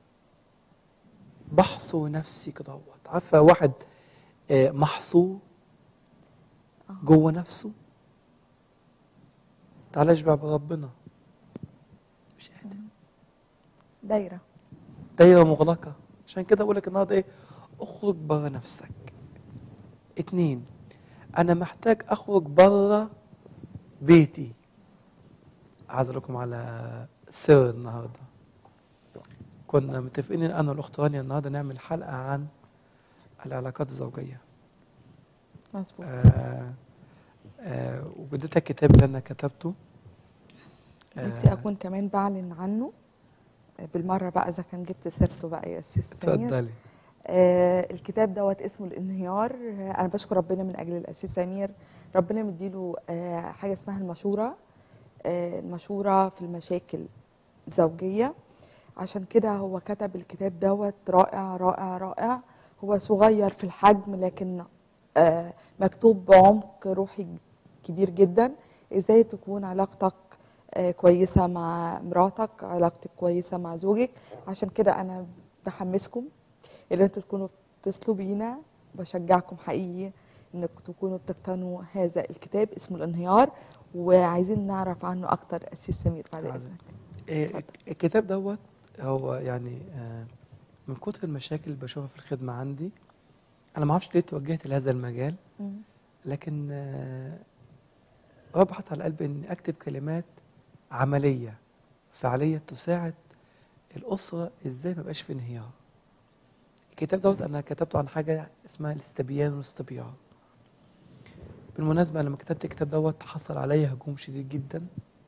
بحصر نفسي كده اهوت عارفه واحد آه، محصور آه. جوه نفسه تعالى اشبع بربنا مش قادر دايره دايره مغلقه عشان كده بقول لك النهارده ايه اخرج بره نفسك اتنين انا محتاج اخرج بره بيتي عايز أقول لكم على سر النهارده كنا متفقين ان انا والاخت رانيا النهارده نعمل حلقه عن العلاقات الزوجيه مظبوط آه آه وبديت الكتاب اللي انا كتبته نفسي اكون كمان بعلن عنه بالمره بقى اذا كان جبت سيرته بقى يا سيس سمير اتفضلي آه الكتاب دوت اسمه الانهيار آه انا بشكر ربنا من اجل الاسيس سمير ربنا مديله آه حاجه اسمها المشوره آه المشوره في المشاكل الزوجيه عشان كده هو كتب الكتاب دوت رائع رائع رائع هو صغير في الحجم لكن آه مكتوب بعمق روحي كبير جدا ازاي تكون علاقتك آه كويسه مع مراتك علاقتك كويسه مع زوجك عشان كده انا بحمسكم ان انتوا تكونوا بتتصلوا بينا بشجعكم حقيقي انكم تكونوا بتقتنوا هذا الكتاب اسمه الانهيار وعايزين نعرف عنه اكتر اسيس سمير بعد عظيم. اذنك إيه، اتفضل. الكتاب دوت هو يعني آه، من كتر المشاكل اللي بشوفها في الخدمة عندي أنا ما أعرفش ليه توجهت لهذا المجال مم. لكن آه، رب حط على قلبي إني أكتب كلمات عملية فعالية تساعد الأسرة إزاي ما يبقاش في انهيار الكتاب دوت أنا كتبته عن حاجة اسمها الاستبيان والاستبيار بالمناسبة لما كتبت الكتاب دوت حصل عليا هجوم شديد جدا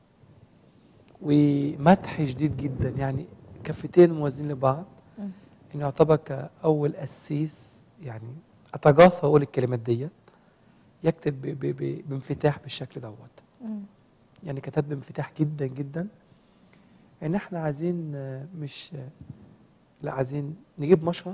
ومدح شديد جدا يعني كفتين موازين لبعض مم. انه يعتبر كأول قسيس يعني اتجاسر اقول الكلمات ديت يكتب ب- ب- ب- بانفتاح بالشكل دوت مم. يعني كتب بانفتاح جدا جدا ان احنا عايزين آه، مش آه، لا عايزين نجيب مشرط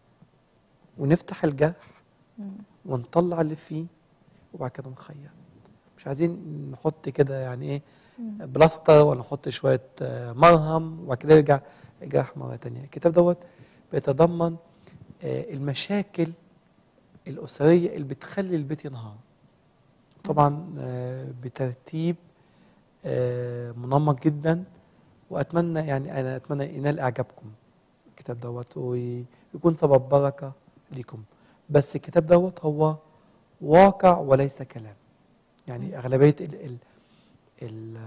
ونفتح الجرح مم. ونطلع اللي فيه وبعد كده نخيط مش عايزين نحط كده يعني ايه مم. بلاستر ولا نحط شويه آه، مرهم وبعد كده يرجع الجرح مره تانية الكتاب دوت بيتضمن آه، المشاكل الاسريه اللي بتخلي البيت ينهار طبعا آه، بترتيب آه، منمق جدا واتمنى يعني انا اتمنى ينال اعجابكم الكتاب دوت ويكون سبب بركه ليكم بس الكتاب دوت هو واقع وليس كلام يعني اغلبيه ال ال ال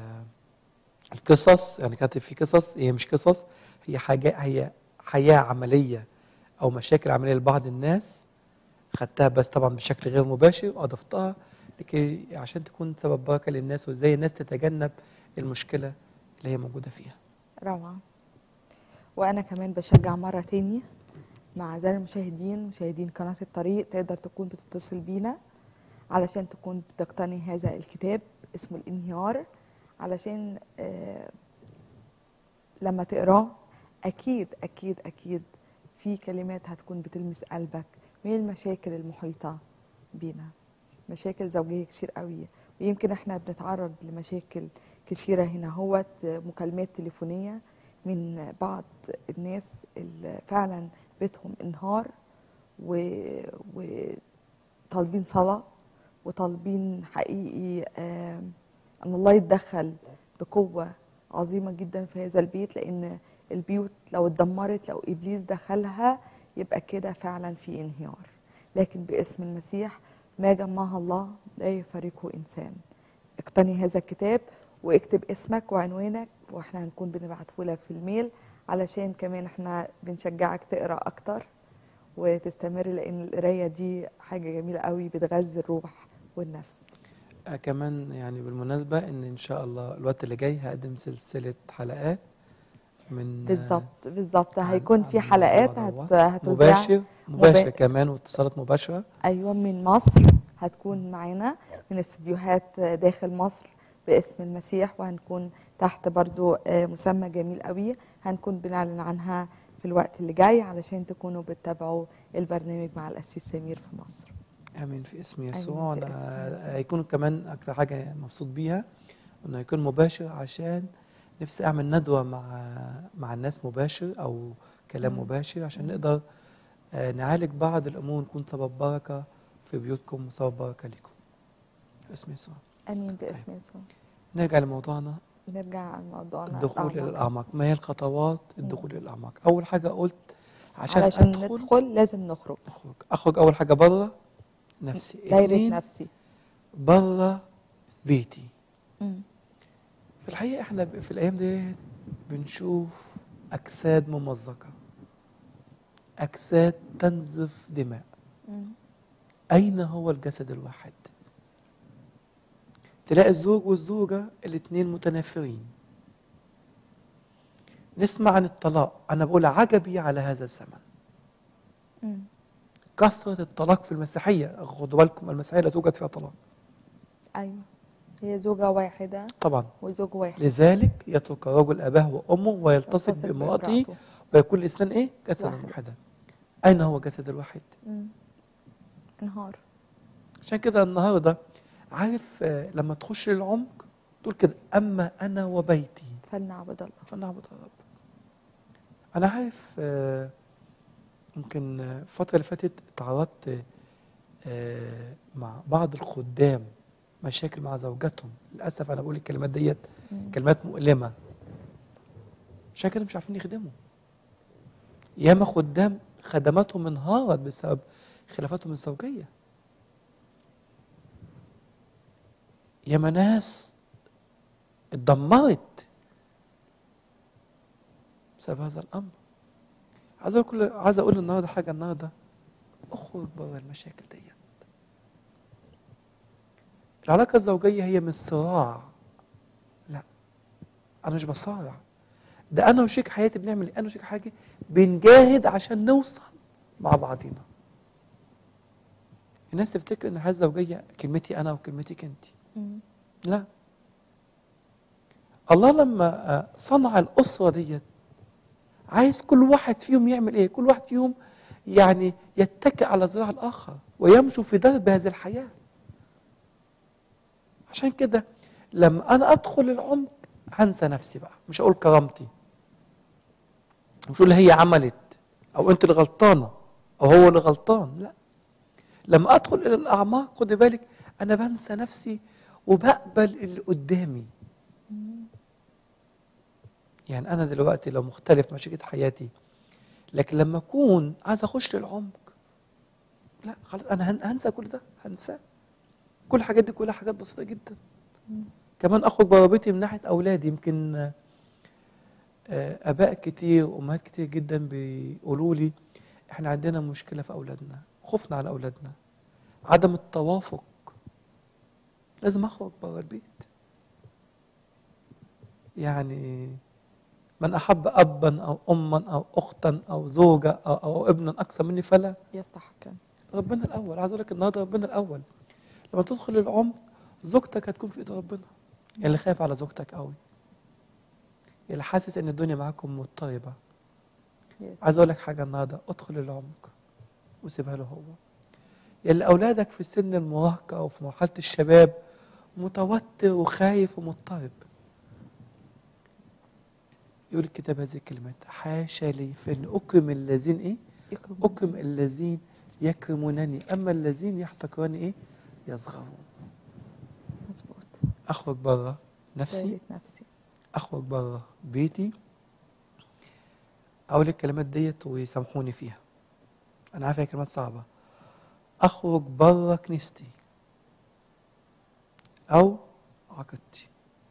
القصص يعني كاتب في قصص هي مش قصص هي حاجه هي حياه عمليه او مشاكل عمليه لبعض الناس خدتها بس طبعا بشكل غير مباشر واضفتها لكي عشان تكون سبب بركه للناس وازاي الناس تتجنب المشكله اللي هي موجوده فيها روعة وأنا كمان بشجع مرة تاني مع أعزائي المشاهدين مشاهدين قناة الطريق تقدر تكون بتتصل بينا علشان تكون بتقتني هذا الكتاب اسمه الانهيار علشان آه لما تقراه أكيد أكيد أكيد في كلمات هتكون بتلمس قلبك من المشاكل المحيطة بينا مشاكل زوجية كتير قوي ويمكن احنا بنتعرض لمشاكل كثيرة هنا هوت مكالمات تليفونية من بعض الناس اللي فعلا بيتهم انهار و- وطالبين صلاة وطالبين حقيقي آم، أن الله يتدخل بقوة عظيمة جدا في هذا البيت لأن البيوت لو اتدمرت لو إبليس دخلها يبقى كده فعلا في انهيار لكن باسم المسيح ما جمعها الله لا يفارقه إنسان اقتني هذا الكتاب واكتب اسمك وعنوانك واحنا هنكون بنبعته لك في الميل علشان كمان احنا بنشجعك تقرا اكتر وتستمر لان القرايه دي حاجه جميله قوي بتغذي الروح والنفس آه كمان يعني بالمناسبة إن إن شاء الله الوقت اللي جاي هقدم سلسلة حلقات من آه، بالظبط بالظبط عن- هيكون عن في حلقات الموضوع هت... دوت. هتذاع مباشر مباشر مبا- كمان واتصالات مباشرة ايوه من مصر هتكون معانا من استديوهات داخل مصر باسم المسيح وهنكون تحت برضو آه، مسمى جميل قوي هنكون بنعلن عنها في الوقت اللي جاي علشان تكونوا بتتابعوا البرنامج مع الأسيس سمير في مصر آمين في اسم يسوع آمين في أنا اسم يسوع. هيكون كمان أكتر حاجة مبسوط بيها إنه يكون مباشر عشان نفسي أعمل ندوة مع مع الناس مباشر أو كلام مم. مباشر عشان نقدر آه، نعالج بعض الأمور ونكون سبب بركة في بيوتكم وسبب بركة لكم في اسم يسوع امين باسم يسوع نرجع لموضوعنا نرجع لموضوعنا الدخول الى الأعمق. الاعماق ما هي الخطوات الدخول الى الاعماق اول حاجه قلت عشان, علشان ادخل ندخل لازم نخرج اخرج اخرج اول حاجه بره نفسي دايرة اتنين نفسي بره بيتي مم. في الحقيقه احنا ب- في الايام دي بنشوف اجساد ممزقه اجساد تنزف دماء مم. اين هو الجسد الواحد تلاقي الزوج والزوجه الاثنين متنافرين نسمع عن الطلاق انا بقول عجبي على هذا الزمن مم. كثره الطلاق في المسيحيه خدوا بالكم المسيحيه لا توجد فيها طلاق ايوه هي زوجة واحدة طبعا وزوج واحد لذلك يترك الرجل اباه وامه ويلتصق يلتصق بامراته بامرأته. ويكون الاثنان ايه جسدا واحد. واحدا اين هو جسد الواحد مم. انهار عشان كده النهارده عارف آه، لما تخش للعمق تقول كده اما انا وبيتي فلنعبد الله فنعبد الرب انا عارف آه، ممكن آه، الفتره اللي فاتت تعرضت آه، مع بعض الخدام مشاكل مع زوجاتهم للاسف انا بقول الكلمات ديت مم. كلمات مؤلمه عشان كده مش عارفين يخدموا ياما خدام خدماتهم انهارت بسبب خلافاتهم الزوجيه ياما ناس اتدمرت بسبب هذا الامر عايز اقول كل عايز اقول النهارده حاجه النهارده اخرج بره المشاكل ديت العلاقه الزوجيه هي مش صراع لا انا مش بصارع ده انا وشريك حياتي بنعمل ايه انا وشريك حياتي بنجاهد عشان نوصل مع بعضينا الناس تفتكر ان الحياه الزوجيه كلمتي انا وكلمتك انت مم. لا الله لما آه، صنع الأسرة ديت عايز كل واحد فيهم يعمل ايه كل واحد فيهم يعني يتكئ على ذراع الآخر ويمشوا في درب هذه الحياة عشان كده لما أنا أدخل العمق هنسى نفسي بقى مش هقول كرامتي مش هقول هي عملت أو أنت اللي غلطانة أو هو اللي غلطان لا لما أدخل إلى الأعماق خدي بالك أنا بنسى نفسي وبقبل اللي قدامي يعني انا دلوقتي لو مختلف مع شريكة حياتي لكن لما اكون عايز اخش للعمق لا خلاص انا هن- هنسى كل ده هنساه كل الحاجات دي كلها حاجات بسيطه جدا كمان اخرج بره بيتي من ناحيه اولادي يمكن آه، آه، اباء كتير وامهات كتير جدا بيقولوا لي احنا عندنا مشكله في اولادنا خوفنا على اولادنا عدم التوافق لازم اخرج بره البيت يعني من احب ابا او اما او اختا او زوجه او, أو ابنا اكثر مني فلا يستحق ربنا الاول عايز اقول لك النهارده ربنا الاول لما تدخل العمق زوجتك هتكون في ايد ربنا اللي خايف على زوجتك قوي اللي حاسس ان الدنيا معاكم مضطربه يس. عايز اقول لك حاجه النهارده ادخل العمق وسيبها له هو يلي اولادك في سن المراهقه او في مرحله الشباب متوتر وخايف ومضطرب يقول الكتاب هذه الكلمات حاشا لي فان اكرم الذين ايه يكرم اكرم الذين يكرمونني اما الذين يحتقروني ايه يصغرون مظبوط اخرج بره نفسي دايرة نفسي اخرج بره بيتي اقول الكلمات ديت ويسامحوني فيها انا عارف هي كلمات صعبه اخرج بره كنيستي او عقيدتي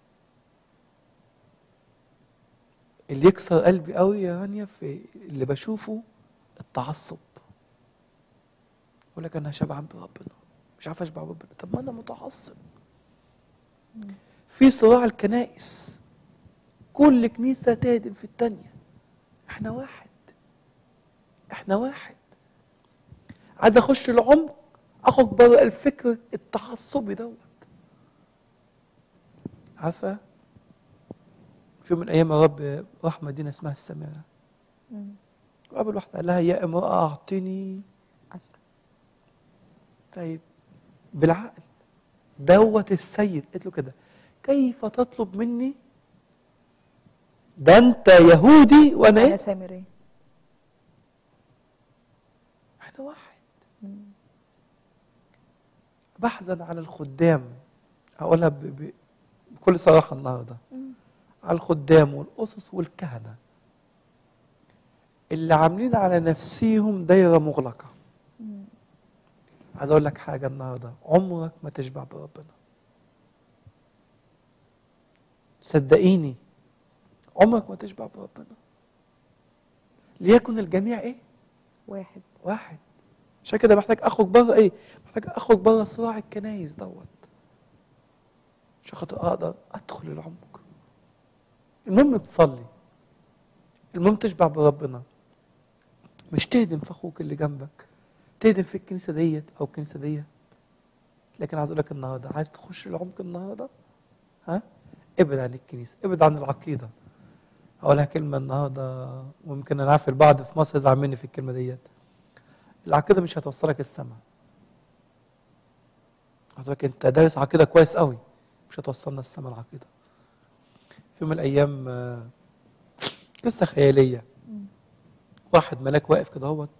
اللي يكسر قلبي قوي يا رانيا في اللي بشوفه التعصب يقول لك انا شبعان بربنا مش عارف اشبع بربنا طب ما انا متعصب في صراع الكنائس كل كنيسة تهدم في التانية احنا واحد احنا واحد عايز اخش العمق اخرج بره الفكر التعصبي دوت عارفة في يوم من الايام يا رب راح مدينة اسمها السامرة مم. وقابل واحدة قال لها يا امرأة اعطني عشرة طيب بالعقل دوت السيد قلت له كده كيف تطلب مني ده انت يهودي وانا أنا ايه سامري احنا واحد مم. بحزن على الخدام هقولها ب... ب... بكل بكل صراحه النهارده على الخدام والاسس والكهنه اللي عاملين على نفسيهم دايره مغلقه عايز اقول لك حاجه النهارده عمرك ما تشبع بربنا صدقيني عمرك ما تشبع بربنا ليكن الجميع ايه واحد واحد عشان كده محتاج اخرج بره ايه محتاج اخرج بره صراع الكنايس دوت عشان خاطر اقدر ادخل العمق المهم تصلي المهم تشبع بربنا مش تهدم في اخوك اللي جنبك تهدم في الكنيسه ديت او الكنيسه ديت لكن عايز اقول لك النهارده عايز تخش العمق النهارده ها ابعد عن الكنيسه ابعد عن العقيده هقولها كلمه النهارده ويمكن انا عارف البعض في مصر يزعل مني في الكلمه ديت العقيده مش هتوصلك السماء حضرتك انت دارس عقيده كويس قوي مش هتوصلنا السماء العقيده في يوم من الايام آه، قصه خياليه واحد ملاك واقف كده اهوت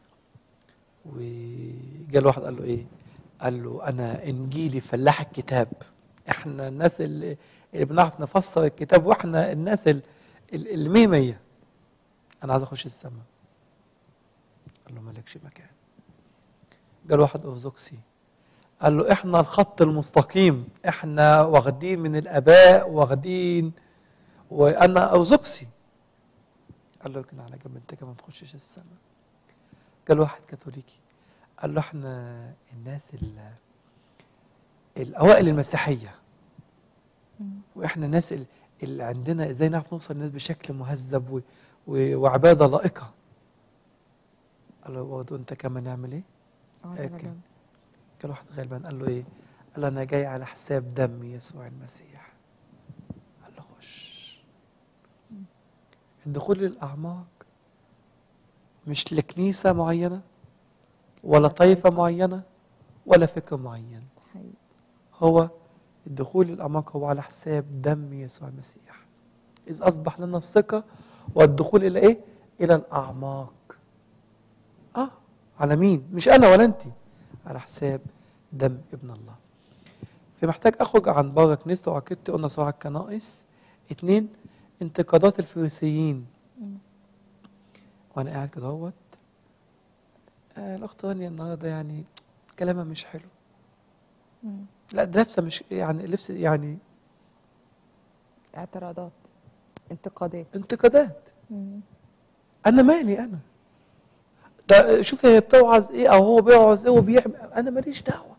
وجا له واحد قال له ايه قال له انا انجيلي فلاح الكتاب احنا الناس اللي, اللي بنعرف نفسر الكتاب واحنا الناس ال- ال- المية مية انا عايز اخش السماء قال له مالكش مكان جاله واحد ارثوذكسي قال له احنا الخط المستقيم احنا واخدين من الاباء واخدين وانا ارثوذكسي قال له لكن على جنب انت كمان ما تخشش السماء قال واحد كاثوليكي قال له احنا الناس ال- الاوائل المسيحيه واحنا الناس ال- اللي عندنا ازاي نعرف نوصل للناس بشكل مهذب و- و- وعباده لائقه قال له برضه انت كمان نعمل ايه؟ اه هيك. على جنب. قال واحد غلبان قال له ايه؟ قال له انا جاي على حساب دم يسوع المسيح قال له خش الدخول للاعماق مش لكنيسه معينه ولا طائفه معينه ولا فكر معين حقيقي. هو الدخول للأعماق هو على حساب دم يسوع المسيح إذ أصبح لنا الثقة والدخول إلى إيه؟ إلى الأعماق آه على مين؟ مش أنا ولا أنت على حساب دم ابن الله فمحتاج أخرج عن بره كنيسة وعقيدتي قلنا صراع الكنائس اتنين انتقادات الفريسيين مم. وأنا قاعد كده اهوت آه الأخت رانيا النهاردة يعني كلامها مش حلو مم. لا ده لابسه مش يعني لبس يعني اعتراضات انتقادات انتقادات مم. انا مالي انا ده شوف هي بتوعظ ايه او هو بيوعظ ايه وبيعمل انا ماليش دعوه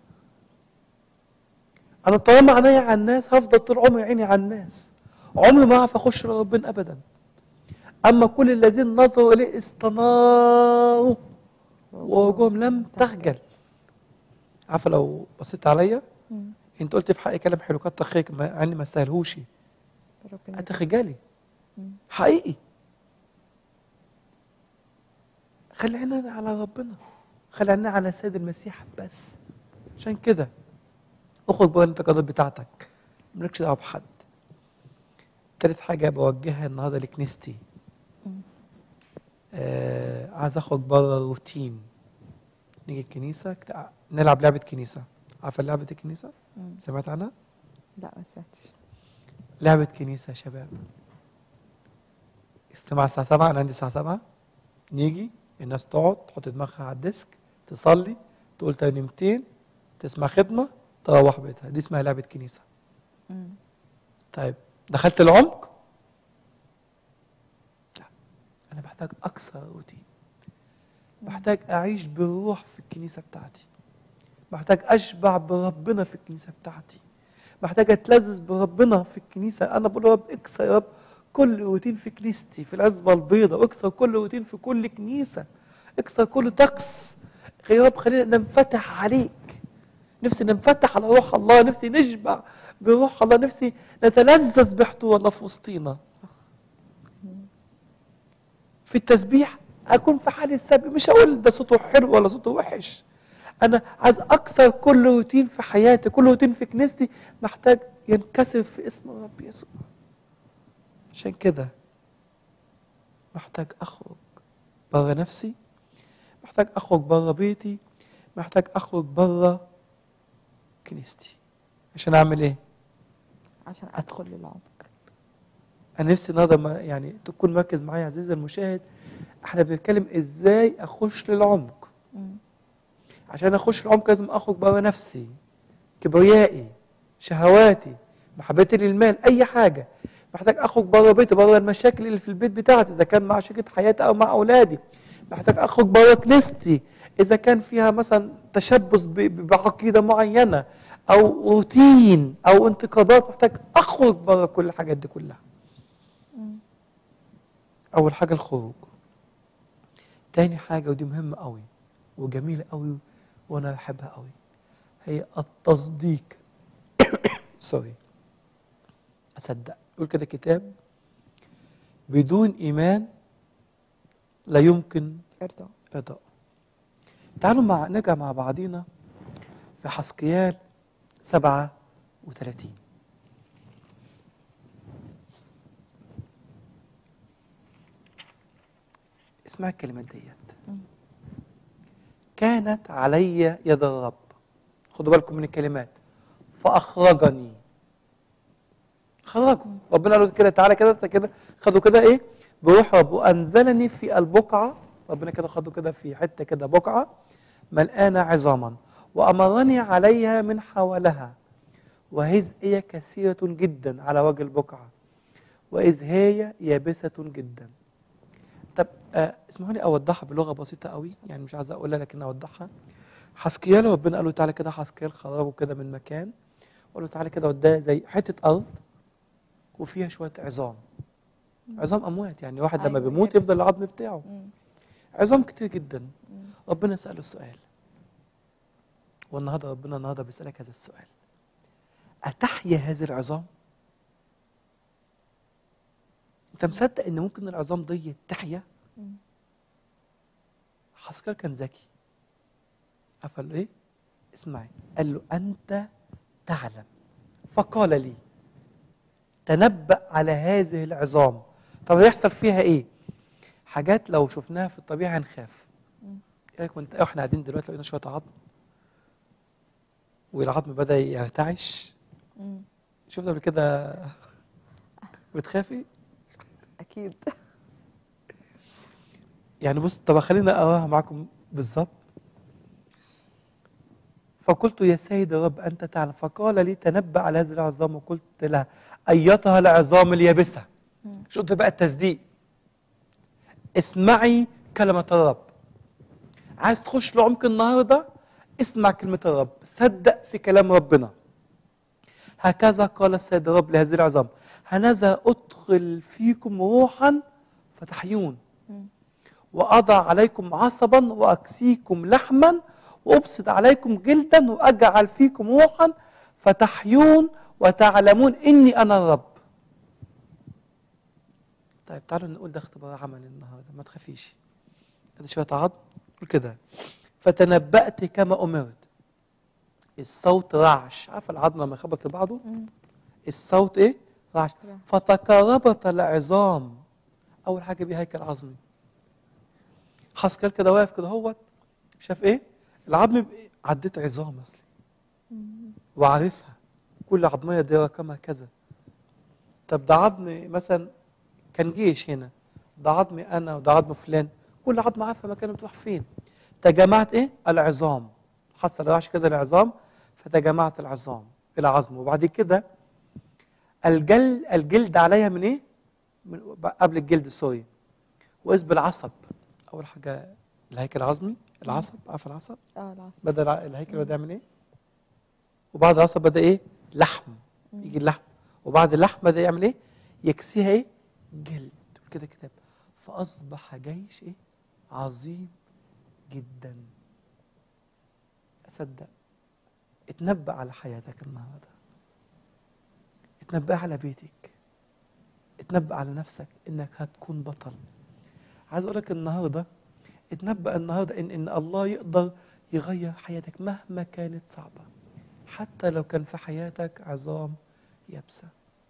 انا طالما عينيا على الناس هفضل طول عمري عيني على الناس عمري ما اعرف اخش لربنا ابدا اما كل الذين نظروا اليه استناروا ووجوههم لم تخجل عارفه لو بصيت عليا مم. انت قلت في حقي كلام حلو كتر خيرك مع اني ما استاهلهوش ربنا هتخجلي مم. حقيقي خلي عيننا على ربنا خلي عيننا على السيد المسيح بس عشان كده اخرج بره الانتقادات بتاعتك مالكش دعوه بحد تالت حاجه بوجهها النهارده لكنيستي مم. آه عايز اخرج بره الروتين نيجي الكنيسه كت- نلعب لعبه كنيسه عارفه لعبه الكنيسه مم. سمعت عنها لا ما سمعتش لعبة كنيسة يا شباب استماع الساعة 7 أنا عندي الساعة 7 نيجي الناس تقعد تحط دماغها على الديسك تصلي تقول ترنيمتين تسمع خدمة تروح بيتها دي اسمها لعبة كنيسة مم. طيب دخلت العمق لا أنا محتاج أكثر روتين محتاج أعيش بالروح في الكنيسة بتاعتي محتاج أشبع بربنا في الكنيسة بتاعتي محتاج أتلذذ بربنا في الكنيسة أنا بقول يا رب اكسر يا رب كل روتين في كنيستي في العزبة البيضاء واكسر كل روتين في كل كنيسة اكسر كل طقس يا رب خلينا ننفتح عليك نفسي ننفتح على روح الله نفسي نشبع بروح الله نفسي نتلذذ بحضور الله في وسطينا صح في التسبيح اكون في حال السبي مش هقول ده صوته حلو ولا صوته وحش انا عايز اكسر كل روتين في حياتي كل روتين في كنيستي محتاج ينكسر في اسم الرب يسوع عشان كده محتاج اخرج بره نفسي محتاج اخرج بره بيتي محتاج اخرج بره كنيستي عشان اعمل ايه عشان ادخل للعمق انا نفسي النهارده ما- يعني تكون مركز معايا عزيزي المشاهد احنا بنتكلم ازاي اخش للعمق مم. عشان اخش العمق لازم اخرج بره نفسي كبريائي شهواتي محبتي للمال اي حاجه محتاج اخرج بره بيتي بره المشاكل اللي في البيت بتاعتي اذا كان مع شريكه حياتي او مع اولادي محتاج اخرج بره كنيستي اذا كان فيها مثلا تشبث ب- ب- بعقيده معينه او روتين او انتقادات محتاج اخرج بره كل الحاجات دي كلها اول حاجه الخروج تاني حاجه ودي مهمه قوي وجميله قوي وانا بحبها قوي هي التصديق سوري اصدق يقول كده كتاب بدون ايمان لا يمكن ارضى رضا تعالوا مع نرجع مع بعضينا في حسقيال 37 اسمع الكلمات ديت كانت علي يد الرب خدوا بالكم من الكلمات فأخرجني خرجوا ربنا قال له كده تعالى كده أنت كده خدوا كده ايه بروح رب وانزلني في البقعه ربنا كده خدوا كده في حته كده بقعه ملقانه عظاما وامرني عليها من حولها وإذ هي كثيره جدا على وجه البقعه واذ هي يابسه جدا طب آه اسمحوا لي اوضحها بلغه بسيطه قوي يعني مش عايز اقولها لكن اوضحها حسكيال ربنا قال له تعالى كده حسكيال خرجه كده من مكان وقال له تعالى كده وداه زي حته ارض وفيها شويه عظام عظام اموات يعني واحد لما أيوة، بيموت يابس. يفضل العظم بتاعه مم. عظام كتير جدا ربنا سأله السؤال والنهارده ربنا النهارده بيسألك هذا السؤال أتحيا هذه العظام؟ أنت مصدق إن ممكن العظام دي تحيا؟ مم. حسكر كان ذكي قفل له إيه؟ اسمعي قال له أنت تعلم فقال لي تنبأ على هذه العظام طب هيحصل فيها إيه؟ حاجات لو شفناها في الطبيعة هنخاف مم. ايه رايك وانت احنا قاعدين دلوقتي لقينا شويه عظم والعظم بدا يرتعش مم. شفت قبل كده بتخافي اكيد يعني بص طب خلينا اقراها معاكم بالظبط فقلت يا سيد الرب انت تعلم فقال لي تنبأ على هذه العظام وقلت لها ايتها العظام اليابسه مم. شفت بقى التصديق اسمعي كلمه الرب عايز تخش لعمق النهارده اسمع كلمه الرب صدق في كلام ربنا هكذا قال السيد الرب لهذه العظام هنذا ادخل فيكم روحا فتحيون مم. وأضع عليكم عصبا وأكسيكم لحما وأبسط عليكم جلدا وأجعل فيكم روحا فتحيون وتعلمون إني أنا الرب طيب تعالوا نقول ده اختبار عملي النهارده ما تخافيش ادي شويه عظم قول كده فتنبأت كما أمرت الصوت رعش عارف العظم لما يخبط في بعضه مم. الصوت ايه رعش رعش. فتقاربت العظام اول حاجه بيه هيكل عظمي حسكال كده واقف كده هوت شاف ايه العظم ب- عديت عظام اصلي وعارفها كل عظميه دي رقمها كذا طب ده عظم مثلا كان جيش هنا ده عظمي انا وده عظم فلان كل عظمه عارفه مكانه بتروح فين تجمعت ايه العظام حصل رعش كده العظام فتجمعت العظام الى عظم وبعد كده الجل الجلد عليها من ايه من قبل الجلد سوري واذ بالعصب اول حاجه الهيكل العظمي العصب عارف العصب اه العصر بدا الع- الهيكل بدا يعمل ايه وبعد العصب بدا ايه لحم يجي اللحم وبعد اللحم بدا يعمل ايه يكسيها ايه جلد كده كتاب فاصبح جيش ايه عظيم جدا اصدق اتنبأ على حياتك النهارده اتنبأ على بيتك اتنبأ على نفسك انك هتكون بطل عايز اقول لك النهارده اتنبأ النهارده ان ان الله يقدر يغير حياتك مهما كانت صعبه حتى لو كان في حياتك عظام يابسه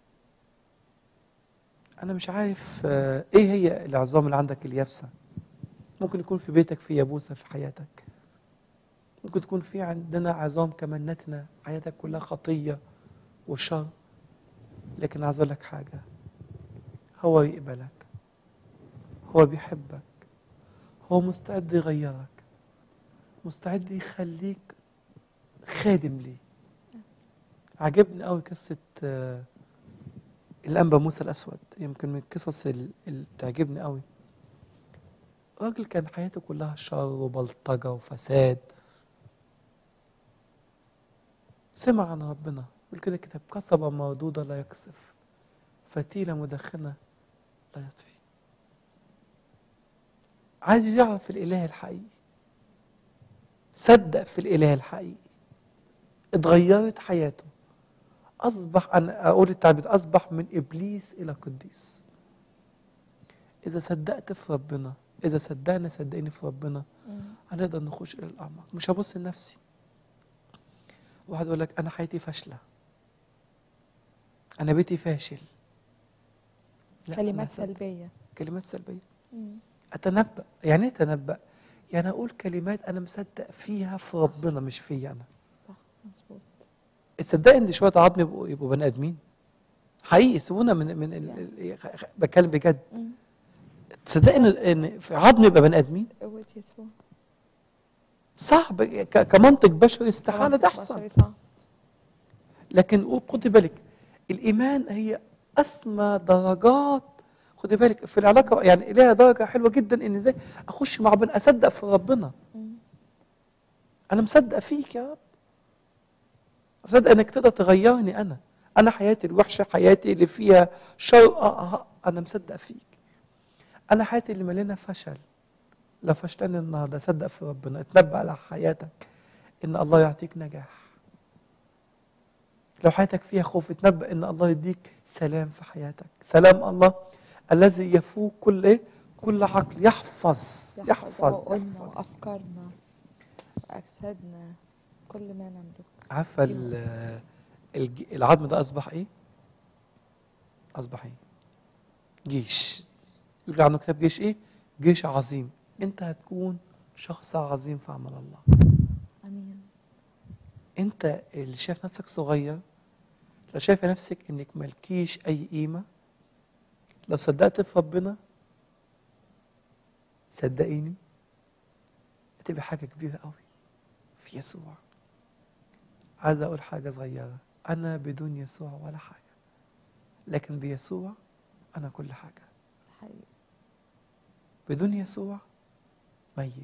انا مش عارف آه، ايه هي العظام اللي عندك اليابسه ممكن يكون في بيتك في يابوسه في حياتك ممكن تكون في عندنا عظام كمان نتنه حياتك كلها خطيه وشر لكن عايز اقول لك حاجه هو يقبلك هو بيحبك هو مستعد يغيرك مستعد يخليك خادم ليه عجبني قوي قصه آه، الانبا موسى الاسود يمكن من القصص ال- اللي بتعجبني قوي راجل كان حياته كلها شر وبلطجه وفساد سمع عن ربنا يقول كده كتاب قصبة مردودة لا يقصف فتيلة مدخنة لا يطفي عايز يعرف الإله الحقيقي صدق في الإله الحقيقي اتغيرت حياته أصبح أنا أقول التعبير أصبح من إبليس إلى قديس إذا صدقت في ربنا إذا صدقنا صدقني في ربنا هنقدر نخش إلى الأعماق مش هبص لنفسي واحد يقول لك أنا حياتي فاشلة أنا بيتي فاشل لا، أنا كلمات هصدق. سلبيه كلمات سلبية أتنبأ يعني إيه أتنبأ؟ يعني أقول كلمات أنا مصدق فيها في ربنا مش فيا أنا صح مظبوط تصدق ان شويه عظم يبقوا يبقوا بني ادمين حقيقي سيبونا من من ال... ال... خ- خ- بتكلم بجد تصدق ان ان في عظم يبقى بني ادمين قوه يسوع صعب ك... كمنطق بشري استحاله منطق تحصل بشري صعب لكن خدي بالك الايمان هي اسمى درجات خدي بالك في العلاقه يعني ليها درجه حلوه جدا ان ازاي اخش مع ربنا اصدق في ربنا مم. انا مصدق فيك يا رب مصدق انك تقدر تغيرني انا انا حياتي الوحشه حياتي اللي فيها شر آه آه انا مصدق فيك انا حياتي اللي مليانه فشل لو فشلني النهارده صدق في ربنا اتنبأ على حياتك ان الله يعطيك نجاح لو حياتك فيها خوف اتنبأ ان الله يديك سلام في حياتك سلام الله الذي يفوق كل ايه كل عقل يحفظ يحفظ عقولنا يحفظ وافكارنا واجسادنا كل ما نملك عارفه ال- الج- العظم ده اصبح ايه؟ اصبح ايه؟ جيش يقول عنه كتاب جيش ايه؟ جيش عظيم انت هتكون شخص عظيم في عمل الله امين انت اللي شايف نفسك صغير لو شايف نفسك انك مالكيش اي قيمه لو صدقت في ربنا صدقيني هتبقى حاجه كبيره قوي في يسوع عايز اقول حاجه صغيره انا بدون يسوع ولا حاجه لكن بيسوع انا كل حاجه حقيقي بدون يسوع ميت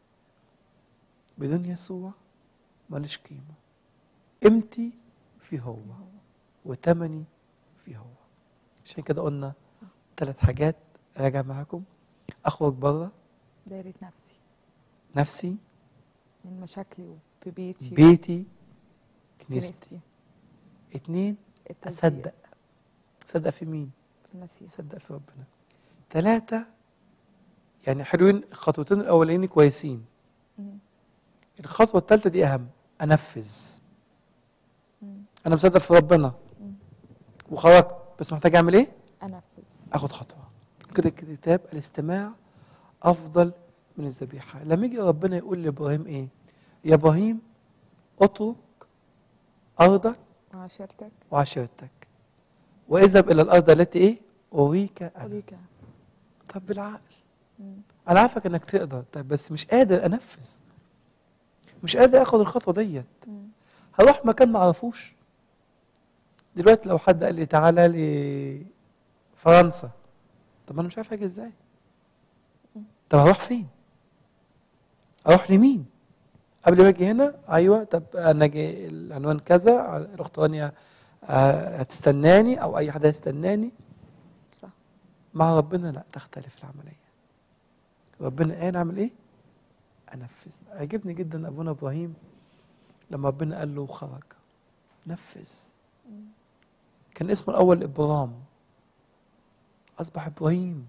بدون يسوع ماليش قيمة قيمتي في هو وتمني في هو عشان كده قلنا صح. ثلاث حاجات راجع معاكم اخرج بره دايرة نفسي نفسي من مشاكلي وفي بيتي بيتي كنيستي كنيستي اتنين التزكية اصدق اصدق في مين في المسيح اصدق في ربنا ثلاثة يعني حلوين الخطوتين الاولانيين كويسين مم. الخطوة الثالثة دي أهم أنفذ مم. أنا مصدق في ربنا مم. وخرجت بس محتاج أعمل إيه؟ انفذ آخد خطوة كده الكتاب الاستماع أفضل من الذبيحة لما يجي ربنا يقول لإبراهيم إيه؟ يا إبراهيم اترك أرضك وعشيرتك وعشيرتك واذهب إلى الأرض التي إيه؟ أريك أنا أريك طب بالعقل مم. أنا عارفك إنك تقدر طب بس مش قادر أنفذ مش قادر آخد الخطوة ديت مم. هروح مكان ما اعرفوش دلوقتي لو حد قال لي تعالى لي فرنسا طب انا مش عارف اجي ازاي طب هروح فين اروح لمين قبل ما اجي هنا ايوه طب انا جاي العنوان كذا الاخت رانيا آه، هتستناني او اي حد هيستناني صح مع ربنا لا تختلف العمليه ربنا قال اعمل ايه انفذ عجبني جدا ابونا ابراهيم لما ربنا قال له خرج نفذ مم. كان اسمه الاول ابرام اصبح ابراهيم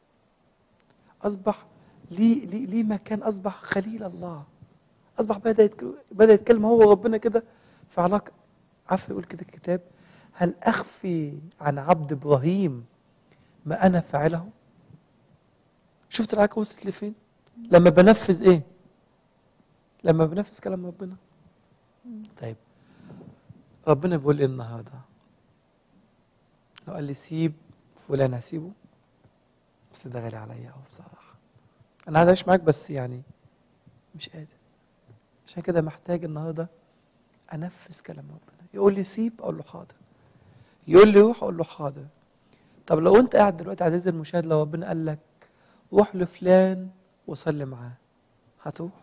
اصبح ليه ليه ليه مكان اصبح خليل الله اصبح بدا يتك- بدا يتكلم هو وربنا كده في علاقه عارف يقول كده الكتاب هل اخفي عن عبد ابراهيم ما انا فاعله شفت العلاقه وصلت لفين لما بنفذ ايه لما بنفذ كلام ربنا مم. طيب ربنا بيقول ايه النهارده لو قال لي سيب فلان هسيبه بس ده غالي عليا قوي بصراحه انا عايز اعيش معاك بس يعني مش قادر عشان كده محتاج النهارده انفذ كلام ربنا يقول لي سيب اقول له حاضر يقول لي روح اقول له حاضر طب لو انت قاعد دلوقتي عزيزي المشاهد لو ربنا قال لك روح لفلان وصلي معاه هتروح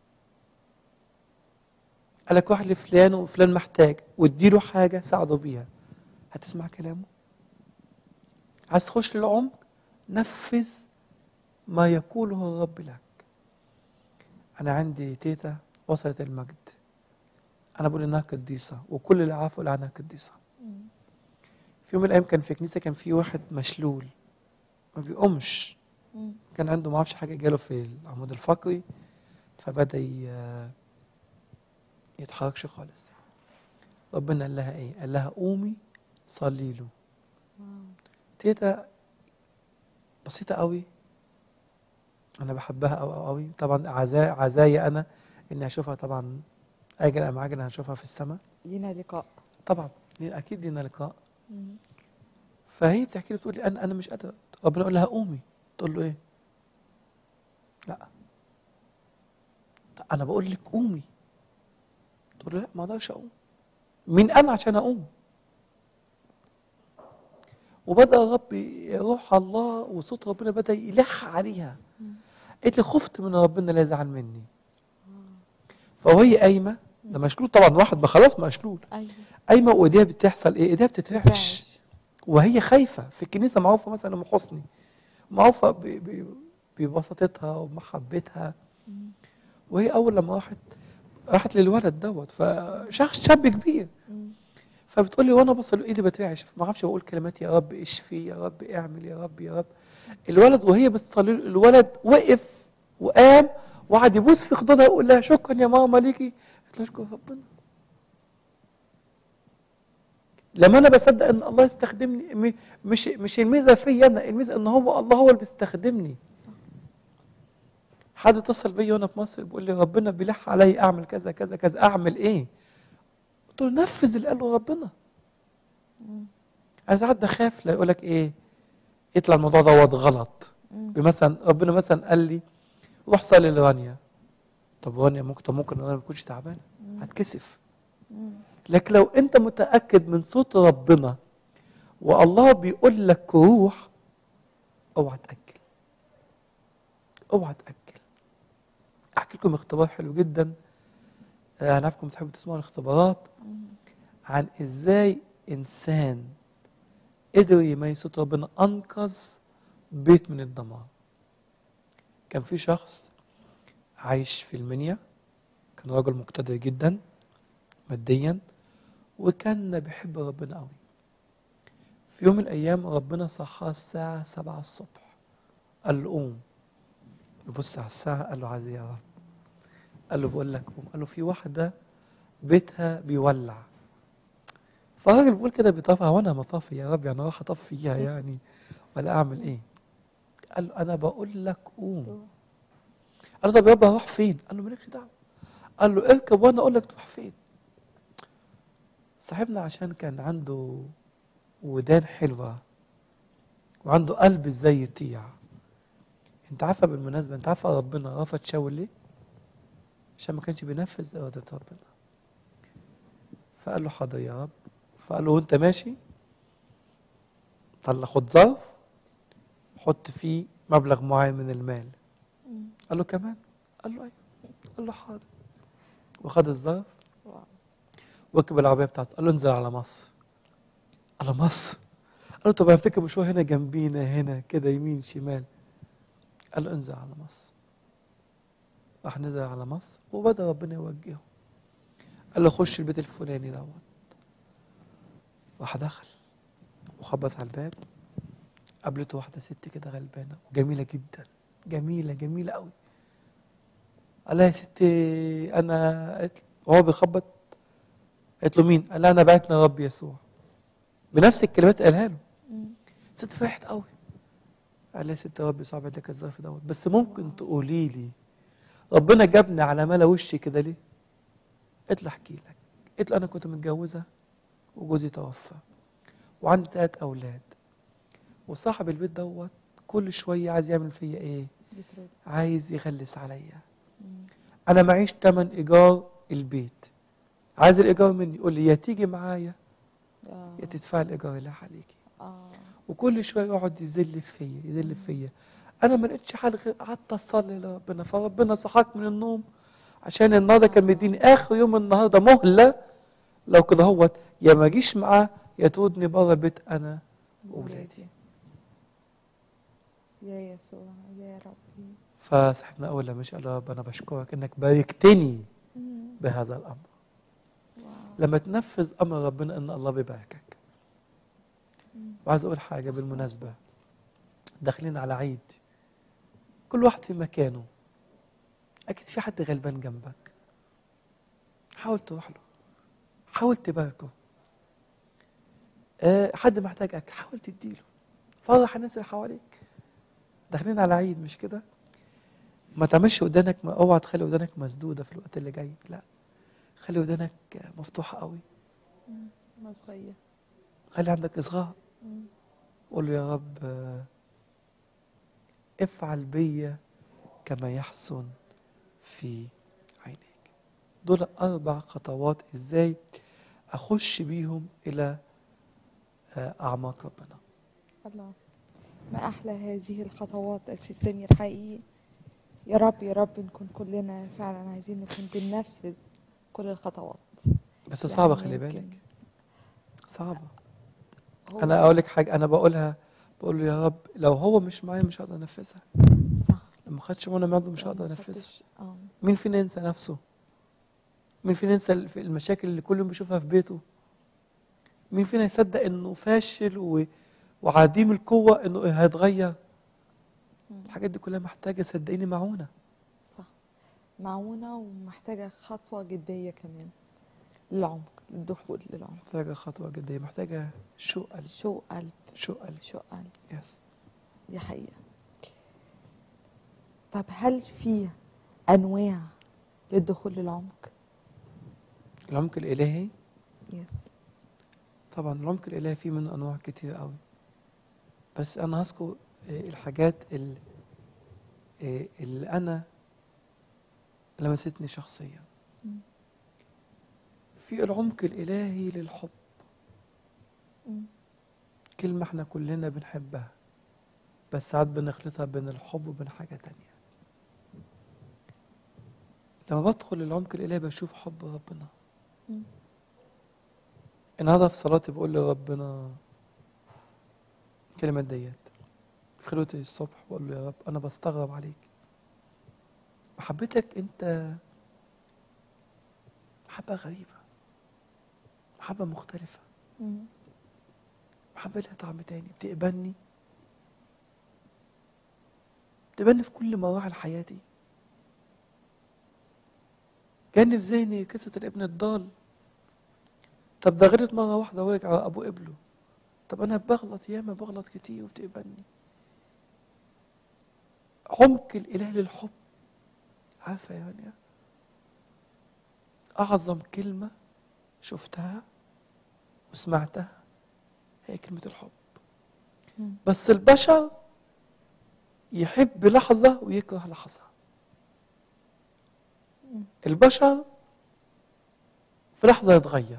قال لك روح لفلان وفلان محتاج واديله حاجه ساعده بيها هتسمع كلامه عايز تخش للعمق نفذ ما يقوله الرب لك انا عندي تيتا وصلت المجد انا بقول انها قديسه وكل اللي عارفه يقول عنها قديسه في يوم من الايام كان في كنيسه كان في واحد مشلول ما بيقومش كان عنده ما اعرفش حاجه جاله في العمود الفقري فبدا ي- يتحركش خالص ربنا قال لها ايه قال لها قومي صلي له تيتا بسيطه قوي انا بحبها قوي قوي قوي طبعا عزاي عزايا انا اني اشوفها طبعا اجل ام عاجل هنشوفها في السماء لينا لقاء طبعا ليه- اكيد لينا لقاء فهي بتحكي لي بتقول لي انا انا مش قادره ربنا يقول لها قومي تقول له ايه لا طب انا بقول لك قومي تقول له لا ما اقدرش اقوم مين انا عشان اقوم وبدا الرب يروح الله وصوت ربنا بدا يلح عليها قالت لي خفت من ربنا لا يزعل مني فوهي قايمه ده مشلول طبعا واحد ما خلاص مشلول ايوه قايمه وايديها بتحصل ايه ايديها بتترعش وهي خايفه في الكنيسه معروفه مثلا ام حسني معروفه ب- ب- ببساطتها ومحبتها وهي اول لما راحت راحت للولد دوت فشخص شاب كبير فبتقول لي وانا بصل ايدي بترعش ما اعرفش بقول كلمات يا رب اشفي يا رب اعمل يا رب يا رب الولد وهي بتصلي له، الولد وقف وقام وقعد يبوس في خدودها ويقول لها شكرا يا ماما ليكي قلت له اشكر ربنا لما انا بصدق ان الله يستخدمني م- مش مش الميزه فيا انا الميزه ان هو الله هو اللي بيستخدمني حد اتصل بيا وانا في مصر بيقول لي ربنا بيلح علي اعمل كذا كذا كذا اعمل ايه قلت له نفذ اللي قاله ربنا انا ساعات بخاف لا يقول لك ايه يطلع الموضوع دوت غلط مثلا ربنا مثلا قال لي روح صلي لرانيا طب رانيا ممكن طب ممكن رانيا ما تكونش تعبانه هتكسف لكن لو انت متاكد من صوت ربنا والله بيقول لك روح اوعى تاجل اوعى تاجل احكي لكم اختبار حلو جدا آه، انا عارفكم بتحبوا تسمعوا الاختبارات عن ازاي انسان قدر يميز صوت ربنا انقذ بيت من الدمار كان في شخص عايش في المنيا كان راجل مقتدر جدا ماديا وكان بيحب ربنا قوي في يوم من الايام ربنا صحاه الساعه 7 الصبح قال له قوم يبص على الساعه قال له عايز إيه يا رب قال له بقول لك قوم قال له في واحده بيتها بيولع فالراجل بيقول كده بيطفها وانا مطفي يا رب يعني راح اطفيها يعني ولا اعمل ايه قال له انا بقول لك قوم قال له طب يابا اروح فين قال له مالكش دعوه قال له اركب وانا اقول لك تروح فين صاحبنا عشان كان عنده ودان حلوه وعنده قلب ازاي يطيع انت عارفه بالمناسبه انت عارفه ربنا رفض شاول ليه عشان ما كانش بينفذ اراده ربنا فقال له حاضر يا رب فقال له وانت ماشي طلع خد ظرف حط فيه مبلغ معين من المال قال له كمان قال له ايوه قال له حاضر وخد الظرف واو. وركب العربيه بتاعته قال له انزل على مصر على مصر قال له طب على فكره مشوار هنا جنبينا هنا كده يمين شمال قال له انزل على مصر راح نزل على مصر وبدا ربنا يوجهه قال له خش البيت الفلاني دوت راح دخل وخبط على الباب قابلته واحده ست كده غلبانه وجميله جدا جميله جميله قوي قال لها يا ستي انا قالت له- وهو بيخبط قالت له مين؟ قال لها انا بعتنا رب يسوع بنفس الكلمات قالها له ست فرحت قوي قال لها يا ست رب يسوع بعت لك الظرف دوت بس ممكن تقولي لي ربنا جابني على ملا وشي كده ليه؟ قلت له احكي لك قلت له انا كنت متجوزه وجوزي توفى وعندي تلات اولاد وصاحب البيت دوت كل شويه عايز يعمل فيا ايه يترد عايز يغلس عليا مم. انا معيش تمن ايجار البيت عايز الايجار مني يقول لي يا تيجي معايا آه. يا تدفع الايجار اللي عليكي اه وكل شويه يقعد يذل فيا يذل فيا انا ما لقيتش حل غير قعدت اصلي لربنا فربنا صحاك من النوم عشان النهارده كان مديني اخر يوم النهارده مهله لو كده هوت يا ما اجيش معاه يا تودني بره البيت انا واولادي يا يسوع يا ربي فصاحبنا اول لما مشي قال له يا رب انا بشكرك انك باركتني مم. بهذا الامر واو. لما تنفذ امر ربنا ان الله بيباركك مم. وعايز اقول حاجه بالمناسبه داخلين على عيد كل واحد في مكانه اكيد في حد غلبان جنبك حاول تروح له حاول تباركه أه حد محتاج اكل حاول تديله فرح الناس اللي حواليك داخلين على عيد مش كده ما تعملش ودانك ما اوعى تخلي ودانك مسدوده في الوقت اللي جاي لا خلي ودانك مفتوحه قوي ما صغير خلي عندك اصغاء مم. قول له يا رب آه، افعل بيا كما يحسن في عينيك دول أربع خطوات إزاي أخش بيهم إلى آه، أعماق ربنا الله ما أحلى هذه الخطوات أسيس سمير حقيقي يا رب يا رب نكون كلنا فعلا عايزين نكون بننفذ كل الخطوات بس صعبة يعني خلي يمكن بالك صعبة هو أنا أقول لك حاجة أنا بقولها بقول له يا رب لو هو مش معايا مش هقدر أنفذها صح لما خدش منى معده مش لو هقدر ما أنفذها خدتش- اه مين فينا ينسى نفسه مين فينا ينسى الف- المشاكل اللي كل يوم بيشوفها في بيته مين فينا يصدق انه فاشل و... وعديم القوة انه إيه هيتغير مم. الحاجات دي كلها محتاجة صدقيني معونة صح معونة ومحتاجة خطوة جدية كمان للعمق للدخول للعمق محتاجة خطوة جدية محتاجة شو قلب شو قلب شو قلب شو قلب يس دي حقيقة طب هل في أنواع للدخول للعمق؟ العمق الإلهي يس طبعا العمق الإلهي فيه منه أنواع كتير قوي بس أنا هذكر آه، الحاجات اللي, اللي أنا لمستني شخصيا مم. في العمق الإلهي للحب مم. كلمة احنا كلنا بنحبها بس ساعات بنخلطها بين الحب وبين حاجة تانية لما بدخل العمق الإلهي بشوف حب ربنا مم. النهارده في صلاتي بقول لربنا الكلمات ديت في خلوتي الصبح بقول له يا رب أنا بستغرب عليك محبتك أنت محبة غريبة محبة مختلفة مم. محبة لها طعم تاني بتقبلني بتقبلني في كل مراحل حياتي كان في ذهني قصة الابن الضال طب ده غلط مرة واحدة ورجع أبوه قبله طب أنا بغلط ياما بغلط كتير وبتقبلني عمق الإله للحب عارفة يا رانيا أعظم كلمة شفتها وسمعتها هي كلمة الحب مم. بس البشر يحب لحظة ويكره لحظة مم. البشر في لحظة يتغير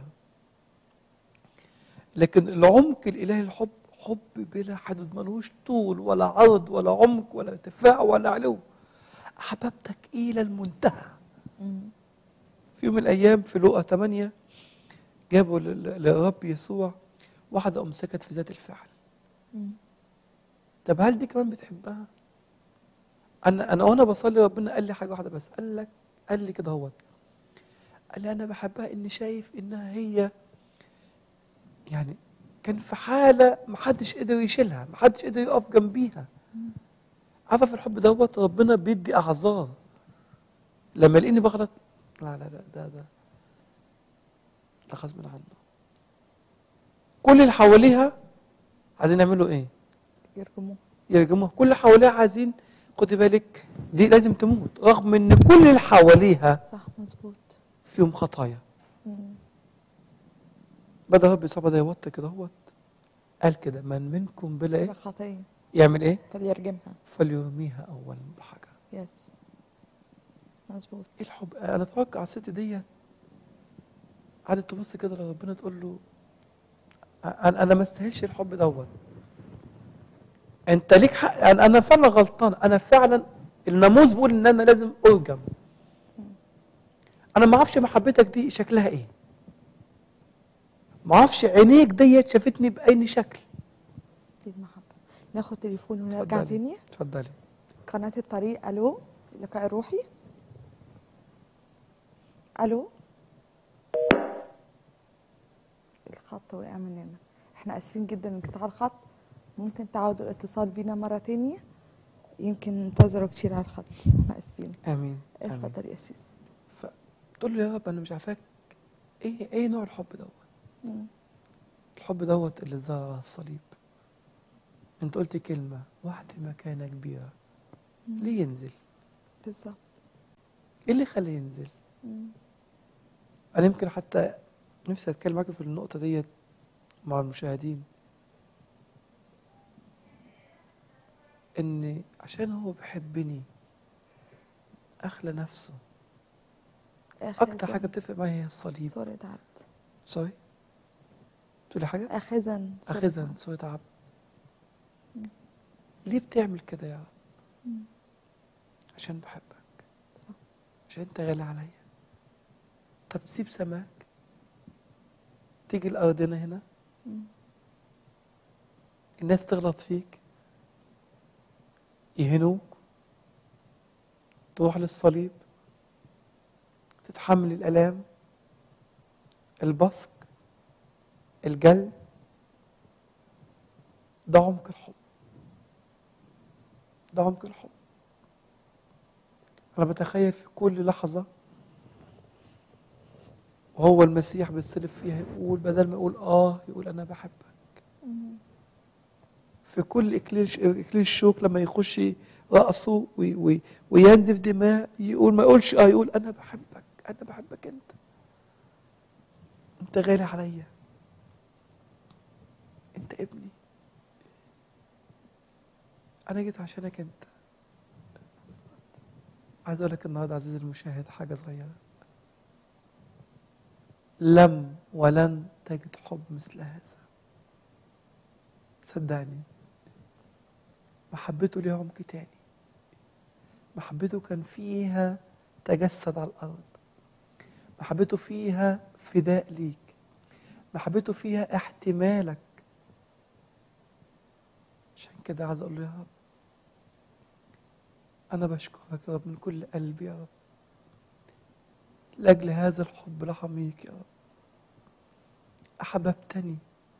لكن العمق الإلهي الحب حب بلا حدود ملوش طول ولا عرض ولا عمق ولا ارتفاع ولا علو أحببتك إلى المنتهى مم. في يوم من الأيام في لقا 8 جابوا لل- للرب يسوع واحدة أمسكت في ذات الفعل مم. طب هل دي كمان بتحبها؟ انا انا وانا بصلي ربنا قال لي حاجه واحده بس قال لك قال لي كده هوت قال لي انا بحبها اني شايف انها هي يعني كان في حاله ما حدش قدر يشيلها ما حدش قدر يقف جنبيها عارفه في الحب دوت ربنا بيدي اعذار لما يلاقيني بغلط لا لا لا ده ده ده غصب عنه كل اللي حواليها عايزين يعملوا ايه؟ يرجموه يرجموها كل اللي حواليها عايزين خدي بالك دي لازم تموت رغم ان كل اللي حواليها صح مظبوط فيهم خطايا مم. بدا رب يصعب ده يوطي كده اهوت قال كده من منكم بلا ايه خطية يعمل ايه فليرجمها فليرميها اولا بحجر يس مظبوط ايه الحب انا اتوقع الست ديت قعدت تبص كده لربنا تقول له انا انا ما استاهلش الحب دوت انت ليك حق انا انا فعلا غلطان انا فعلا الناموس بيقول ان انا لازم ارجم انا ما اعرفش محبتك دي شكلها ايه ما اعرفش عينيك ديت شافتني باي شكل دي المحبة ناخد تليفون ونرجع اتفضلي. تاني اتفضلي قناة الطريق ألو اللقاء الروحي ألو الخط وقع مننا احنا اسفين جدا من انقطاع الخط ممكن تعودوا الاتصال بينا مرة تانية يمكن انتظروا كتير على الخط احنا اسفين امين امين اتفضل يا سيسي تقول له يا رب انا مش عارفاك ايه ايه نوع الحب دوت مم. الحب دوت اللي ظهر على الصليب انت قلت كلمة وحد مكانة كبيرة ليه ينزل بالظبط ايه اللي خليه ينزل مم. انا يمكن حتى نفسي اتكلم معاك في النقطة ديت مع المشاهدين ان عشان هو بيحبني اخلى نفسه اكتر آخذاً. حاجة بتفرق معايا هي الصليب صورة عبد سوري تقولي حاجة اخذا صورة اخذا عبد. صورة عبد ليه بتعمل كده يا رب مم. عشان بحبك صح. عشان انت غالي عليا طب تسيب سماك تيجي لأرضنا هنا مم. الناس تغلط فيك يهنوك تروح للصليب تتحمل الآلام البصق الجلد ده عمق الحب ده عمق الحب أنا بتخيل في كل لحظة وهو المسيح بيتصلب فيها يقول بدل ما يقول آه يقول أنا بحبك مم. في كل إكليل إكليل الشوك لما يخش رأسه وي وي وينزف دماء يقول ما يقولش آه يقول أنا بحبك أنا بحبك أنت أنت غالي عليا أنت ابني أنا جيت عشانك أنت عايز أقول لك النهاردة عزيزي المشاهد حاجة صغيرة لم ولن تجد حب مثل هذا صدقني محبته ليها عمق تاني محبته كان فيها تجسد على الأرض محبته فيها فداء ليك محبته فيها احتمالك عشان كده عايز أقول له يا رب أنا بشكرك يا رب من كل قلبي يا رب لأجل هذا الحب العميق يا رب أحببتني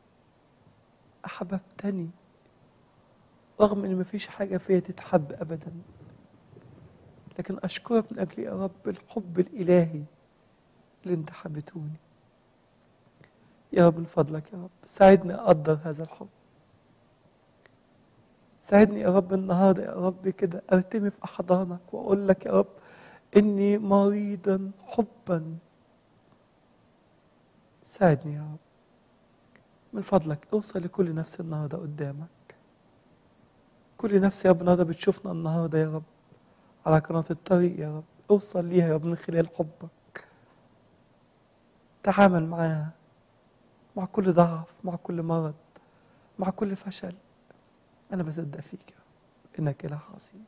أحببتني رغم إن مفيش حاجة فيا تتحب أبدا لكن أشكرك من أجل يا رب الحب الإلهي اللي أنت حبيتوني يا رب من فضلك يا رب ساعدني أقدر هذا الحب ساعدني يا رب النهارده يا رب كده ارتمي في احضانك واقول لك يا رب اني مريضا حبا ساعدني يا رب من فضلك اوصل لكل نفس النهارده قدامك كل نفس يا رب النهارده بتشوفنا النهارده يا رب على قناة الطريق يا رب اوصل ليها يا رب من خلال حبك تعامل معاها مع كل ضعف مع كل مرض مع كل فشل أنا بصدق فيك يا رب إنك إله عظيم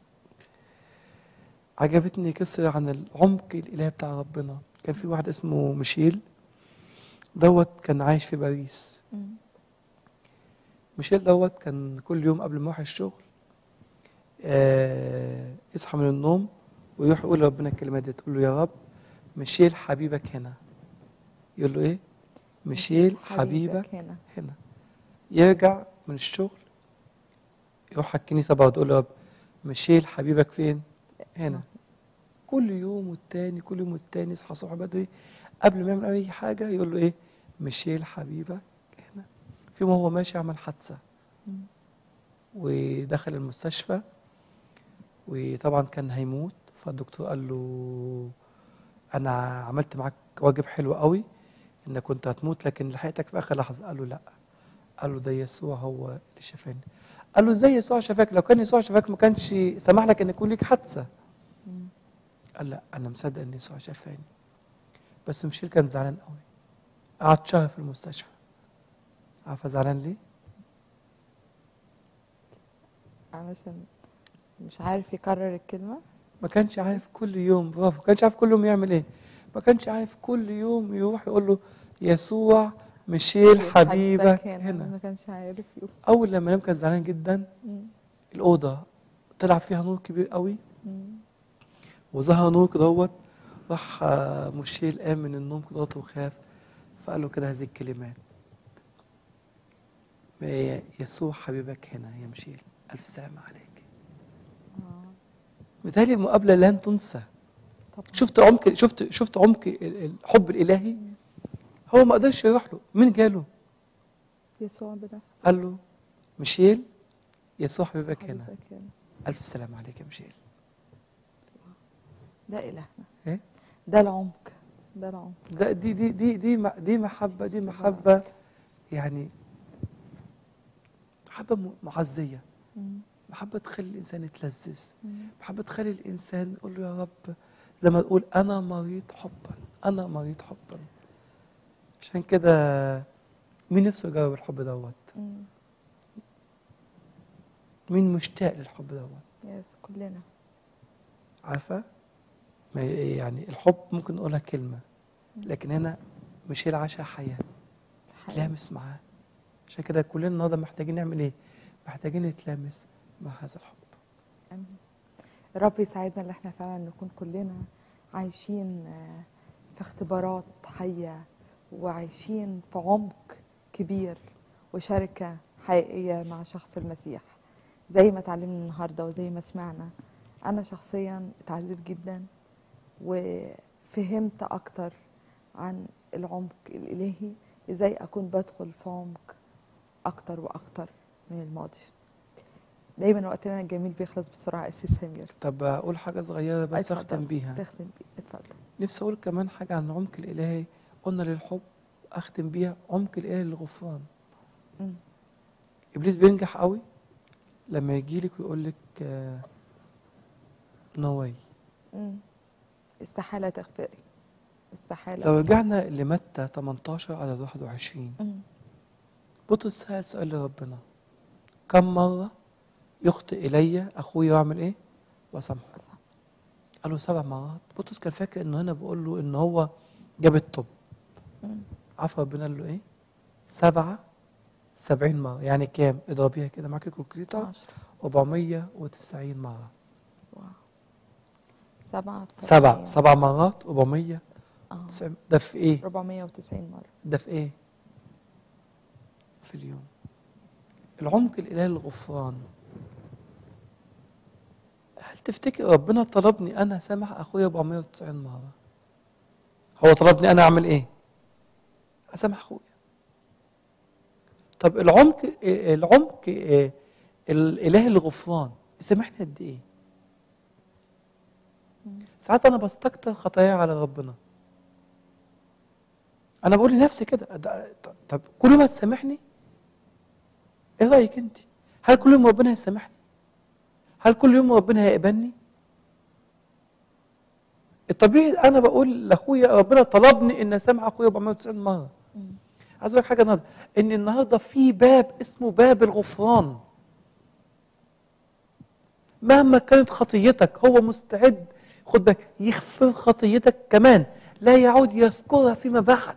عجبتني قصة عن العمق الإلهي بتاع ربنا كان في واحد اسمه ميشيل دوت كان عايش في باريس مم. ميشيل دوت كان كل يوم قبل ما يروح الشغل آه يصحى من النوم ويروح يقول لربنا الكلمات دي تقول له يا رب ميشيل حبيبك هنا يقول له ايه ميشيل حبيبك هنا هنا يرجع من الشغل يروح على الكنيسة برضه يقول له يا رب ميشيل حبيبك فين؟ هنا كل يوم والتاني كل يوم والتاني يصحى الصبح بدري قبل ما يعمل أي حاجة يقول له إيه؟ ميشيل حبيبك هنا في يوم هو ماشي عمل حادثة مم. ودخل المستشفى وطبعا كان هيموت فالدكتور قال له انا عملت معاك واجب حلو قوي انك كنت هتموت لكن لحقتك في اخر لحظه قال له لا قال له ده يسوع هو اللي شفاني قال له ازاي يسوع شفاك لو كان يسوع شفاك ما كانش سمح لك ان يكون ليك حادثه مم. قال لا انا مصدق ان يسوع شفاني بس مشيل كان زعلان قوي قعد شهر في المستشفى عارفه زعلان ليه علشان مش عارف يكرر الكلمة ما كانش عارف كل يوم برافو ما كانش عارف كل يوم يعمل ايه ما كانش عارف كل يوم يروح يقول له يسوع مشيل حبيبك هنا ما كانش عارف يقول اول لما نام كان زعلان جدا مم. الاوضه طلع فيها نور كبير قوي مم. وظهر نور كده هوت راح آه، مشيل قام من النوم كده هوت وخاف فقال له كده هذه الكلمات ما يسوع حبيبك هنا يا مشيل الف سلامه عليك آه. بالتالي المقابله لن تنسى طبعا شفت عمق شفت شفت عمق ال- الحب الالهي هو ما قدرش يروح له مين جاله يسوع بنفسه قال له مشيل يسوع حبيبك هنا حبيبك هنا الف سلام عليك يا مشيل ده إلهنا إيه؟ ده العمق ده العمق ده دي دي دي دي م- دي محبه دي محبه يعني محبه م- معزيه مم. محبه تخلي الانسان يتلذذ مم. محبه تخلي الانسان يقول له يا رب زي ما تقول انا مريض حبا انا مريض حبا عشان كده مين نفسه يجرب الحب دوت مم. مين مشتاق للحب دوت يس كلنا عارفه ما يعني الحب ممكن نقولها كلمه لكن هنا مش هي العشاء حياه حقيقي. تلامس معاه عشان كده كلنا النهارده محتاجين نعمل ايه محتاجين نتلامس مع هذا الحب امين الرب يساعدنا ان احنا فعلا نكون كلنا عايشين آه، في اختبارات حيه وعايشين في عمق كبير وشركه حقيقيه مع شخص المسيح زي ما اتعلمنا النهارده وزي ما سمعنا انا شخصيا اتعزيت جدا وفهمت اكتر عن العمق الالهي ازاي اكون بدخل في عمق اكتر واكتر من الماضي دايما وقتنا الجميل بيخلص بسرعه اسيس سمير طب اقول حاجه صغيره بس اتفضل. اختم بيها تختم بيه اتفضل نفسي اقول كمان حاجه عن العمق الالهي قلنا للحب اختم بيها عمق الالهي للغفران مم. ابليس بينجح قوي لما يجي لك ويقول لك نو واي مم. استحاله تغفري استحاله لو تصح. رجعنا لمتى 18 عدد 21 مم. بطرس سأل سؤال لربنا كم مرة يخطئ إلي أخوي وأعمل إيه؟ وأسامحه صح. قال له سبع مرات بطرس كان فاكر إنه هنا بيقول له إن هو جاب الطب مم. عارف ربنا قال له إيه؟ سبعة سبعين مرة يعني كام؟ اضربيها كده معاك الكالكوليتر عشرة 490 مرة واو سبعة في سبع سبعين. سبع مرات 490 اه ده في إيه؟ 490 مرة ده في ايه؟ في اليوم العمق الالهي للغفران هل تفتكر ربنا طلبني انا سامح اخويا 490 مره هو طلبني انا اعمل ايه اسامح اخويا طب العمق العمق آه، الالهي للغفران يسامحني قد ايه ساعات انا بستكتر خطاياي على ربنا انا بقول لنفسي كده ده- طب كل ما تسامحني ايه رايك انت هل كل يوم ربنا هيسامحني هل كل يوم ربنا هيقبلني الطبيعي انا بقول لاخويا ربنا طلبني ان اسامح اخويا 490 مره مم. عايز اقول لك حاجه النهارده ان النهارده في باب اسمه باب الغفران مهما كانت خطيتك هو مستعد خد بالك يغفر خطيتك كمان لا يعود يذكرها فيما بعد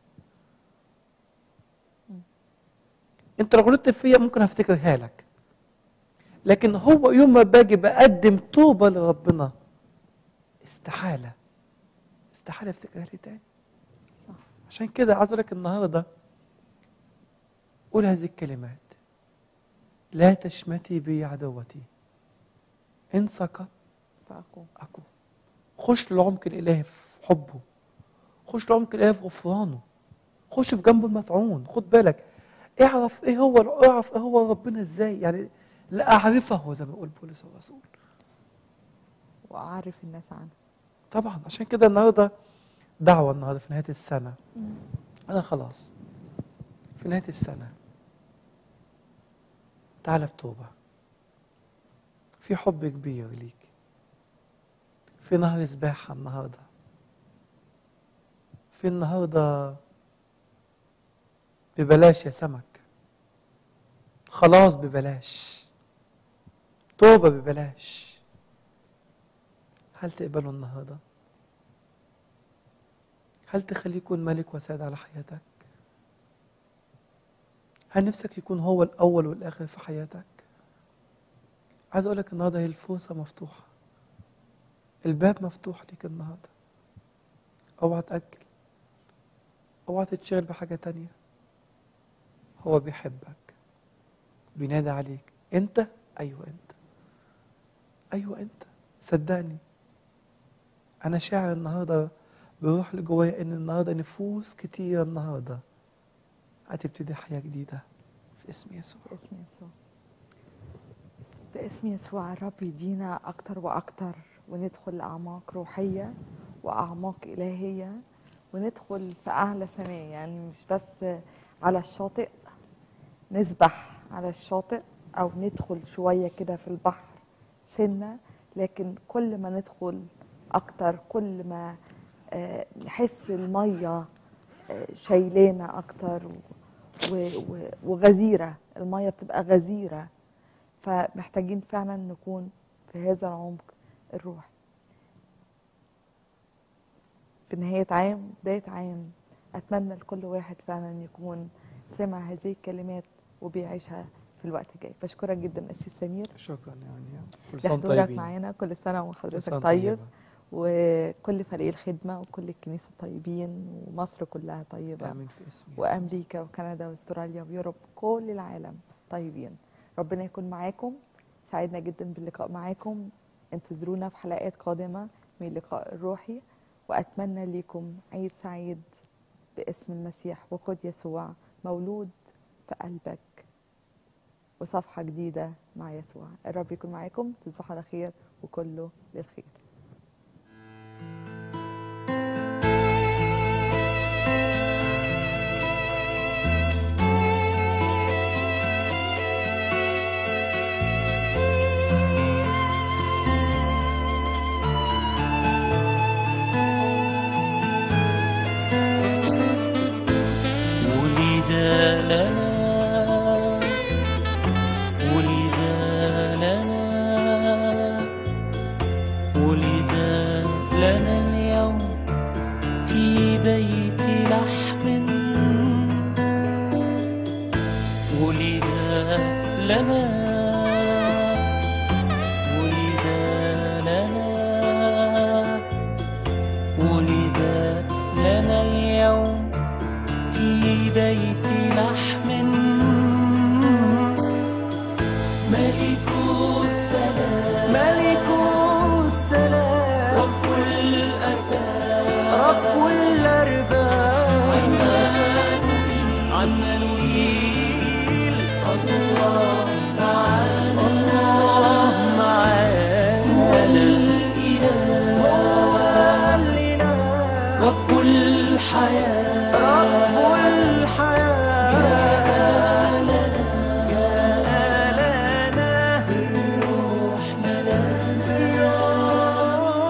انت لو غلطت فيا ممكن افتكرها لك لكن هو يوم ما باجي بقدم توبه لربنا استحاله استحاله افتكرها لي تاني صح عشان كده عايز أقول لك النهارده قول هذه الكلمات لا تشمتي بي عدوتي ان سقط فأقوم اقوم خش للعمق الالهي في حبه خش للعمق الالهي في غفرانه خش في جنبه المطعون خد بالك اعرف ايه هو اعرف ايه هو ربنا ازاي يعني لا اعرفه زي ما يقول بولس الرسول وأعرف الناس عنه طبعا عشان كده النهارده دعوه النهارده في نهايه السنه انا خلاص في نهايه السنه تعالى بتوبة في حب كبير ليك في نهر سباحة النهاردة في النهاردة ببلاش يا سمك خلاص ببلاش توبة ببلاش هل تقبله النهاردة؟ هل تخليه يكون ملك وسيد على حياتك؟ هل نفسك يكون هو الأول والآخر في حياتك؟ عايز أقول لك النهاردة هي الفرصة مفتوحة الباب مفتوح ليك النهاردة اوعى تأجل اوعى تتشغل بحاجة تانية هو بيحبك بينادي عليك انت ايوه انت ايوه انت صدقني انا شاعر النهارده بروح لجوايا ان النهارده نفوس كتيره النهارده هتبتدي حياه جديده في اسم يسوع باسم يسوع باسم يسوع الرب يدينا أكتر وأكتر وندخل لأعماق روحية وأعماق إلهية وندخل في أعلى سماء يعني مش بس على الشاطئ نسبح على الشاطئ أو ندخل شوية كده في البحر سنة لكن كل ما ندخل أكتر كل ما آه، نحس المية آه، شايلانا أكتر و- و- وغزيرة المية بتبقى غزيرة فمحتاجين فعلا نكون في هذا العمق الروحي في نهاية عام بداية عام أتمنى لكل واحد فعلا يكون سمع هذه الكلمات وبيعيشها في الوقت الجاي بشكرك جدا أسيس سمير شكرا يعني كل سنه وانتم لحضورك طيبين معانا كل سنة كل وحضرتك سنة طيب طيبة. وكل فريق الخدمة وكل الكنيسة طيبين ومصر كلها طيبة امين في اسم يسوع وامريكا وكندا واستراليا ويوروب كل العالم طيبين ربنا يكون معاكم سعدنا جدا باللقاء معاكم انتظرونا في حلقات قادمه من اللقاء الروحي واتمنى لكم عيد سعيد باسم المسيح وخد يسوع مولود في قلبك وصفحه جديده مع يسوع الرب يكون معاكم تصبحوا على خير وكله للخير ولد لنا ولد لنا ولد لنا اليوم في بيت لحم ولد لنا ولد لنا ولد لنا اليوم في بيت لحم ملك السلام ملك السلام رب الأرباب رب الأرباب عمانوئيل الله معانا الله معانا هو الإله هو الإله رب الحياة رب الحياة جاء لنا جاء لنا الروح ملانا الروح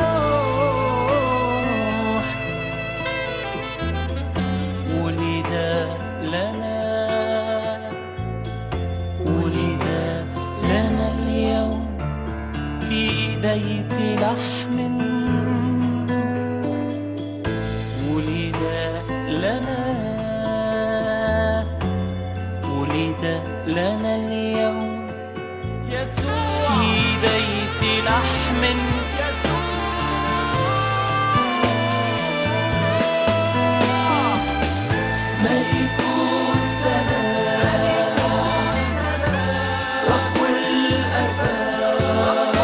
ولد لنا ولد لنا اليوم في بيت لحم ولد لنا ولد لنا اليوم يسوع في بيت لحم يسوع ملك السلام رب الأرباب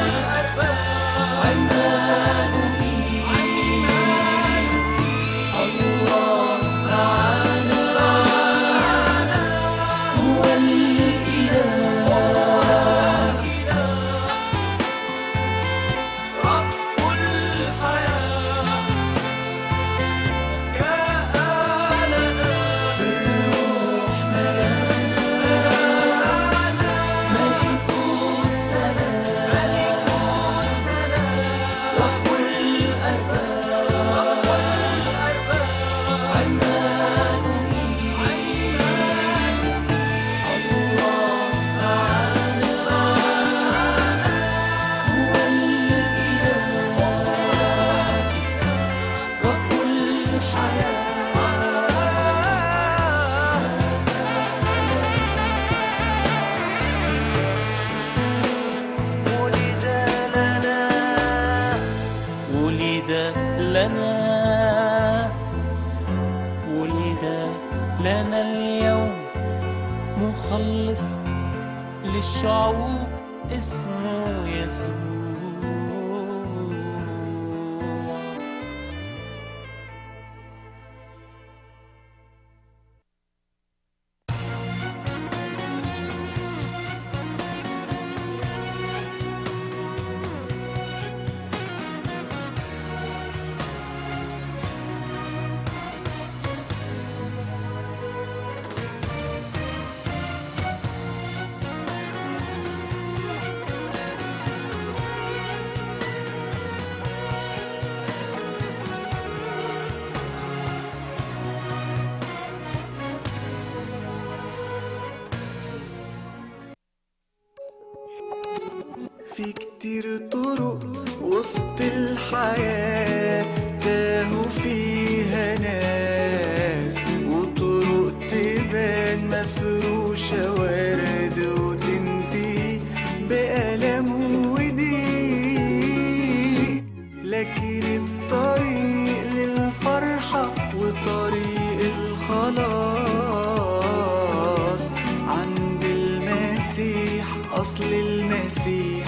عمانوئيل الله معنا هو الإله كل الشعوب اسمه يسوع في كتير طرق وسط الحياة تاهوا فيها ناس وطرق تبان مفروشة ورد وتنتهي بألم وضيق لكن الطريق للفرحة وطريق الخلاص عند المسيح أصل المسيح